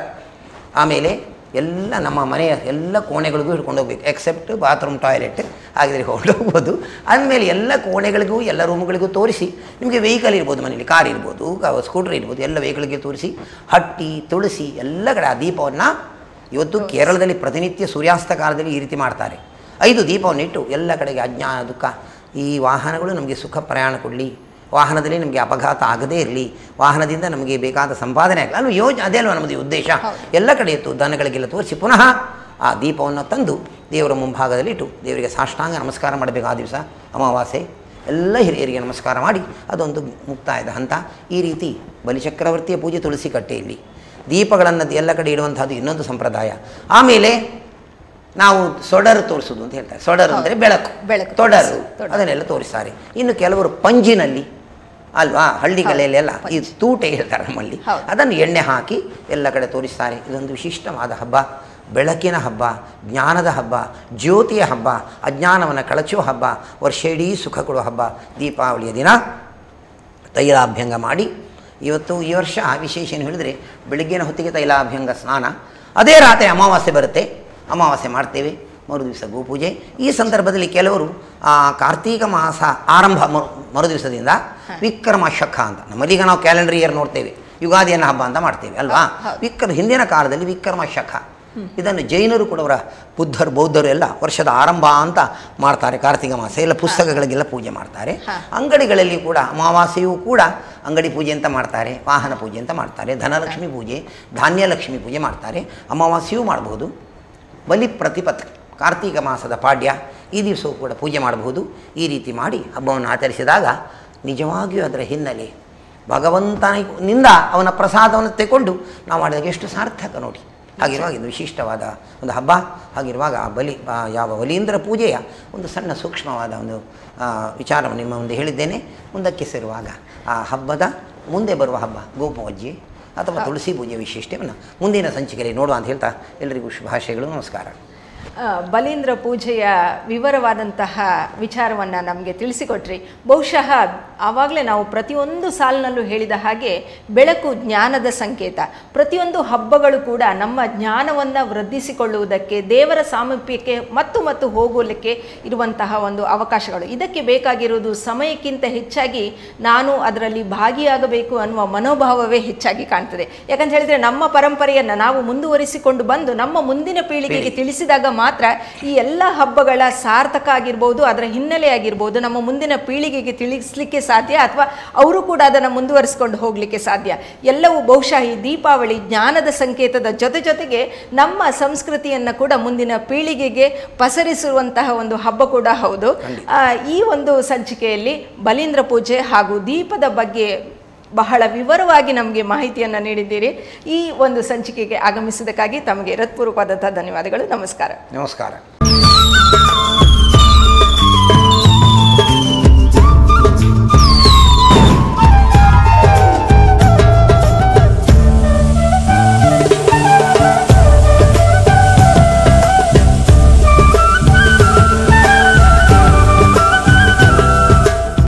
ಆಮೇಲೆ ಎಲ್ಲ ನಮ್ಮ ಮನೆಯ ಎಲ್ಲ ಕೋಣೆಗಳಿಗೂ ಹಿಡ್ಕೊಂಡು ಹೋಗ್ಬೇಕು ಎಕ್ಸೆಪ್ಟ್ ಬಾತ್ರೂಮ್ ಟಾಯ್ಲೆಟ್ ಹಾಗಿದ್ರೆ ಹೊರಟೋಗ್ಬೋದು ಅಂದಮೇಲೆ ಎಲ್ಲ ಕೋಣೆಗಳಿಗೂ ಎಲ್ಲ ರೂಮ್ಗಳಿಗೂ ತೋರಿಸಿ ನಿಮಗೆ ವೆಹಿಕಲ್ ಇರ್ಬೋದು ಮನೇಲಿ ಕಾರ್ ಇರ್ಬೋದು ಸ್ಕೂಟರ್ ಇರ್ಬೋದು ಎಲ್ಲ ವೆಹಿಕಲ್ಗೆ ತೋರಿಸಿ ಹಟ್ಟಿ ತುಳಸಿ ಎಲ್ಲ ಕಡೆ ಆ ದೀಪವನ್ನು ಇವತ್ತು ಕೇರಳದಲ್ಲಿ ಪ್ರತಿನಿತ್ಯ ಸೂರ್ಯಾಸ್ತ ಕಾಲದಲ್ಲಿ ಈ ರೀತಿ ಮಾಡ್ತಾರೆ ಐದು ದೀಪವನ್ನಿಟ್ಟು ಎಲ್ಲ ಕಡೆಗೆ ಅಜ್ಞಾನ ದುಃಖ ಈ ವಾಹನಗಳು ನಮಗೆ ಸುಖ ಪ್ರಯಾಣ ಕೊಡಲಿ ವಾಹನದಲ್ಲಿ ನಮಗೆ ಅಪಘಾತ ಆಗದೇ ಇರಲಿ ವಾಹನದಿಂದ ನಮಗೆ ಬೇಕಾದ ಸಂಪಾದನೆ ಆಗಲಿ ಅಲ್ವ ಯೋಜನೆ ಅದೇ ಅಲ್ವ ನಮ್ಮದು ಉದ್ದೇಶ ಎಲ್ಲ ಕಡೆ ಇತ್ತು ದನಗಳಿಗೆಲ್ಲ ತೋರಿಸಿ ಪುನಃ ಆ ದೀಪವನ್ನು ತಂದು ದೇವರ ಮುಂಭಾಗದಲ್ಲಿ ಇಟ್ಟು ದೇವರಿಗೆ ಸಾಷ್ಟಾಂಗ ನಮಸ್ಕಾರ ಮಾಡಬೇಕು ಆ ದಿವಸ ಅಮಾವಾಸ್ಯೆ ಎಲ್ಲ ಹಿರಿಯರಿಗೆ ನಮಸ್ಕಾರ ಮಾಡಿ ಅದೊಂದು ಮುಕ್ತಾಯದ ಹಂತ ಈ ರೀತಿ ಬಲಿಚಕ್ರವರ್ತಿಯ ಪೂಜೆ ತುಳಸಿ ಕಟ್ಟೆಯಲ್ಲಿ ದೀಪಗಳನ್ನು ಎಲ್ಲ ಕಡೆ ಇಡುವಂಥದ್ದು ಇನ್ನೊಂದು ಸಂಪ್ರದಾಯ ಆಮೇಲೆ ನಾವು ಸೊಡರು ತೋರಿಸೋದು ಅಂತ ಹೇಳ್ತಾರೆ ಸೊಡರು ಅಂದರೆ ಬೆಳಕು ಬೆಳಕು ತೊಡರು ತೊಡರು. ಅದನ್ನೆಲ್ಲ ತೋರಿಸ್ತಾರೆ ಇನ್ನು ಕೆಲವರು ಪಂಜಿನಲ್ಲಿ ಅಲ್ವಾ ಹಳ್ಳಿಗಳಲ್ಲೆಲ್ಲ ಈ ತೂಟೆ ಹೇಳ್ತಾರೆ ನಮ್ಮಲ್ಲಿ ಹೌದು. ಅದನ್ನು ಎಣ್ಣೆ ಹಾಕಿ ಎಲ್ಲ ಕಡೆ ತೋರಿಸ್ತಾರೆ ಇದೊಂದು ವಿಶಿಷ್ಟವಾದ ಹಬ್ಬ ಬೆಳಕಿನ ಹಬ್ಬ ಜ್ಞಾನದ ಹಬ್ಬ ಜ್ಯೋತಿಯ ಹಬ್ಬ ಅಜ್ಞಾನವನ್ನು ಕಳಚುವ ಹಬ್ಬ ವರ್ಷ ಇಡೀ ಸುಖ ಕೊಡುವ ಹಬ್ಬ ದೀಪಾವಳಿಯ ದಿನ ತೈಲಾಭ್ಯಂಗ ಮಾಡಿ ಇವತ್ತು ಈ ವರ್ಷ ವಿಶೇಷ ಏನು ಹೇಳಿದರೆ ಬೆಳಗ್ಗಿನ ಹೊತ್ತಿಗೆ ತೈಲಾಭ್ಯಂಗ ಸ್ನಾನ ಅದೇ ರಾತ್ರಿ ಅಮಾವಾಸ್ಯೆ ಬರುತ್ತೆ ಅಮಾವಾಸ್ಯೆ ಮಾಡ್ತೇವೆ ಮರು ದಿವಸ ಗೋಪೂಜೆ ಈ ಸಂದರ್ಭದಲ್ಲಿ ಕೆಲವರು ಆ, ಕಾರ್ತೀಕ ಮಾಸ ಆರಂಭ ಮರು ಮರು ದಿವಸದಿಂದ ವಿಕ್ರಮ ಶಖ ಅಂತ ನಮ್ಮಲ್ಲೀಗ ನಾವು ಕ್ಯಾಲೆಂಡರ್ ಇಯರ್ ನೋಡ್ತೇವೆ ಯುಗಾದಿಯನ್ನು ಹಬ್ಬ ಅಂತ ಮಾಡ್ತೇವೆ ಅಲ್ವಾ ವಿಕ್ರ ಹಿಂದಿನ ಕಾಲದಲ್ಲಿ ವಿಕ್ರಮ ಶಖ ಇದನ್ನು ಜೈನರು ಕೂಡ ಅವರ ಬುದ್ಧರು ಬೌದ್ಧರು ಎಲ್ಲ ವರ್ಷದ ಆರಂಭ ಅಂತ ಮಾಡ್ತಾರೆ ಕಾರ್ತಿಕ ಮಾಸ ಎಲ್ಲ ಪುಸ್ತಕಗಳಿಗೆಲ್ಲ ಪೂಜೆ ಮಾಡ್ತಾರೆ ಅಂಗಡಿಗಳಲ್ಲಿ ಕೂಡ ಅಮಾವಾಸ್ಯೆಯೂ ಕೂಡ ಅಂಗಡಿ ಪೂಜೆ ಅಂತ ಮಾಡ್ತಾರೆ ವಾಹನ ಪೂಜೆ ಅಂತ ಮಾಡ್ತಾರೆ ಧನಲಕ್ಷ್ಮಿ ಪೂಜೆ ಧಾನ್ಯಲಕ್ಷ್ಮಿ ಪೂಜೆ ಮಾಡ್ತಾರೆ ಅಮಾವಾಸ್ಯೆಯೂ ಮಾಡಬಹುದು ಬಲಿ ಪ್ರತಿಪತ್ ಕಾರ್ತೀಕ ಮಾಸದ ಪಾಡ್ಯ ಈ ದಿವಸವೂ ಕೂಡ ಪೂಜೆ ಮಾಡಬಹುದು ಈ ರೀತಿ ಮಾಡಿ ಹಬ್ಬವನ್ನು ಆಚರಿಸಿದಾಗ ನಿಜವಾಗಿಯೂ ಅದರ ಹಿನ್ನೆಲೆ ಭಗವಂತನಿಂದ ಅವನ ಪ್ರಸಾದವನ್ನು ತೆಗೆಕೊಂಡು ನಾವು ಮಾಡಿದಾಗ ಎಷ್ಟು ಸಾರ್ಥಕ ನೋಡಿ ಹಾಗಿರುವಾಗ ಇದು ವಿಶಿಷ್ಟವಾದ ಒಂದು ಹಬ್ಬ ಹಾಗಿರುವಾಗ ಆ ಬಲಿ ಆ ಯಾವ ಬಲೀಂದ್ರ ಪೂಜೆಯ ಒಂದು ಸಣ್ಣ ಸೂಕ್ಷ್ಮವಾದ ಒಂದು ಆ, ವಿಚಾರವನ್ನು ನಿಮ್ಮ ಮುಂದೆ ಹೇಳಿದ್ದೇನೆ ಮುಂದಕ್ಕೆ ಸೇರುವಾಗ ಆ ಹಬ್ಬದ ಮುಂದೆ ಬರುವ ಹಬ್ಬ ಗೋಪೂಜೆ ಅಥವಾ ತುಳಸಿ ಪೂಜೆ ವಿಶಿಷ್ಟವನ್ನು ಮುಂದಿನ ಸಂಚಿಕೆಯಲ್ಲಿ ನೋಡುವ ಅಂತ ಹೇಳ್ತಾ ಎಲ್ಲರಿಗೂ ಶುಭಾಶಯಗಳು ನಮಸ್ಕಾರ ಆ, ಬಲೀಂದ್ರ ಪೂಜೆಯ ವಿವರವಾದಂತಹ ವಿಚಾರವನ್ನು ನಮಗೆ ತಿಳಿಸಿಕೊಟ್ರಿ ಬಹುಶಃ ಆವಾಗಲೇ ನಾವು ಪ್ರತಿಯೊಂದು ಸಾಲಿನಲ್ಲೂ ಹೇಳಿದ ಹಾಗೆ ಬೆಳಕು ಜ್ಞಾನದ ಸಂಕೇತ ಪ್ರತಿಯೊಂದು ಹಬ್ಬಗಳು ಕೂಡ ನಮ್ಮ ಜ್ಞಾನವನ್ನು ವೃದ್ಧಿಸಿಕೊಳ್ಳುವುದಕ್ಕೆ ದೇವರ ಸಾಮೀಪ್ಯಕ್ಕೆ ಮತ್ತು ಮತ್ತು ಹೋಗಲಿಕ್ಕೆ ಇರುವಂತಹ ಒಂದು ಅವಕಾಶಗಳು ಇದಕ್ಕೆ ಬೇಕಾಗಿರುವುದು ಸಮಯಕ್ಕಿಂತ ಹೆಚ್ಚಾಗಿ ನಾನು ಅದರಲ್ಲಿ ಭಾಗಿಯಾಗಬೇಕು ಅನ್ನುವ ಮನೋಭಾವವೇ ಹೆಚ್ಚಾಗಿ ಕಾಣ್ತದೆ ಯಾಕಂತ ಹೇಳಿದ್ರೆ ನಮ್ಮ ಪರಂಪರೆಯನ್ನು ನಾವು ಮುಂದುವರಿಸಿಕೊಂಡು ಬಂದು ನಮ್ಮ ಮುಂದಿನ ಪೀಳಿಗೆಗೆ ತಿಳಿಸಿದಾಗ ಮಾತ್ರ ಈ ಎಲ್ಲ ಹಬ್ಬಗಳ ಸಾರ್ಥಕ ಆಗಿರ್ಬೋದು ಅದರ ಹಿನ್ನೆಲೆ ಆಗಿರ್ಬೋದು ನಮ್ಮ ಮುಂದಿನ ಪೀಳಿಗೆಗೆ ತಿಳಿಸ್ಲಿಕ್ಕೆ ಸಾಧ್ಯ ಅಥವಾ ಅವರು ಕೂಡ ಅದನ್ನು ಮುಂದುವರಿಸಿಕೊಂಡು ಹೋಗಲಿಕ್ಕೆ ಸಾಧ್ಯ ಎಲ್ಲವೂ ಬಹುಶಃ ಈ ದೀಪಾವಳಿ ಜ್ಞಾನದ ಸಂಕೇತದ ಜೊತೆ ಜೊತೆಗೆ ನಮ್ಮ ಸಂಸ್ಕೃತಿಯನ್ನು ಕೂಡ ಮುಂದಿನ ಪೀಳಿಗೆಗೆ ಪಸರಿಸುವಂತಹ ಒಂದು ಹಬ್ಬ ಕೂಡ ಹೌದು ಆ, ಈ ಒಂದು ಸಂಚಿಕೆಯಲ್ಲಿ ಬಲೀಂದ್ರ ಪೂಜೆ ಹಾಗೂ ದೀಪದ ಬಗ್ಗೆ ಬಹಳ ವಿವರವಾಗಿ ನಮಗೆ ಮಾಹಿತಿಯನ್ನು ನೀಡಿದ್ದೀರಿ ಈ ಒಂದು ಸಂಚಿಕೆಗೆ ಆಗಮಿಸಿದ್ದಕ್ಕಾಗಿ ತಮಗೆ ಹೃತ್ಪೂರ್ವಕವಾದಂಥ ಧನ್ಯವಾದಗಳು ನಮಸ್ಕಾರ ನಮಸ್ಕಾರ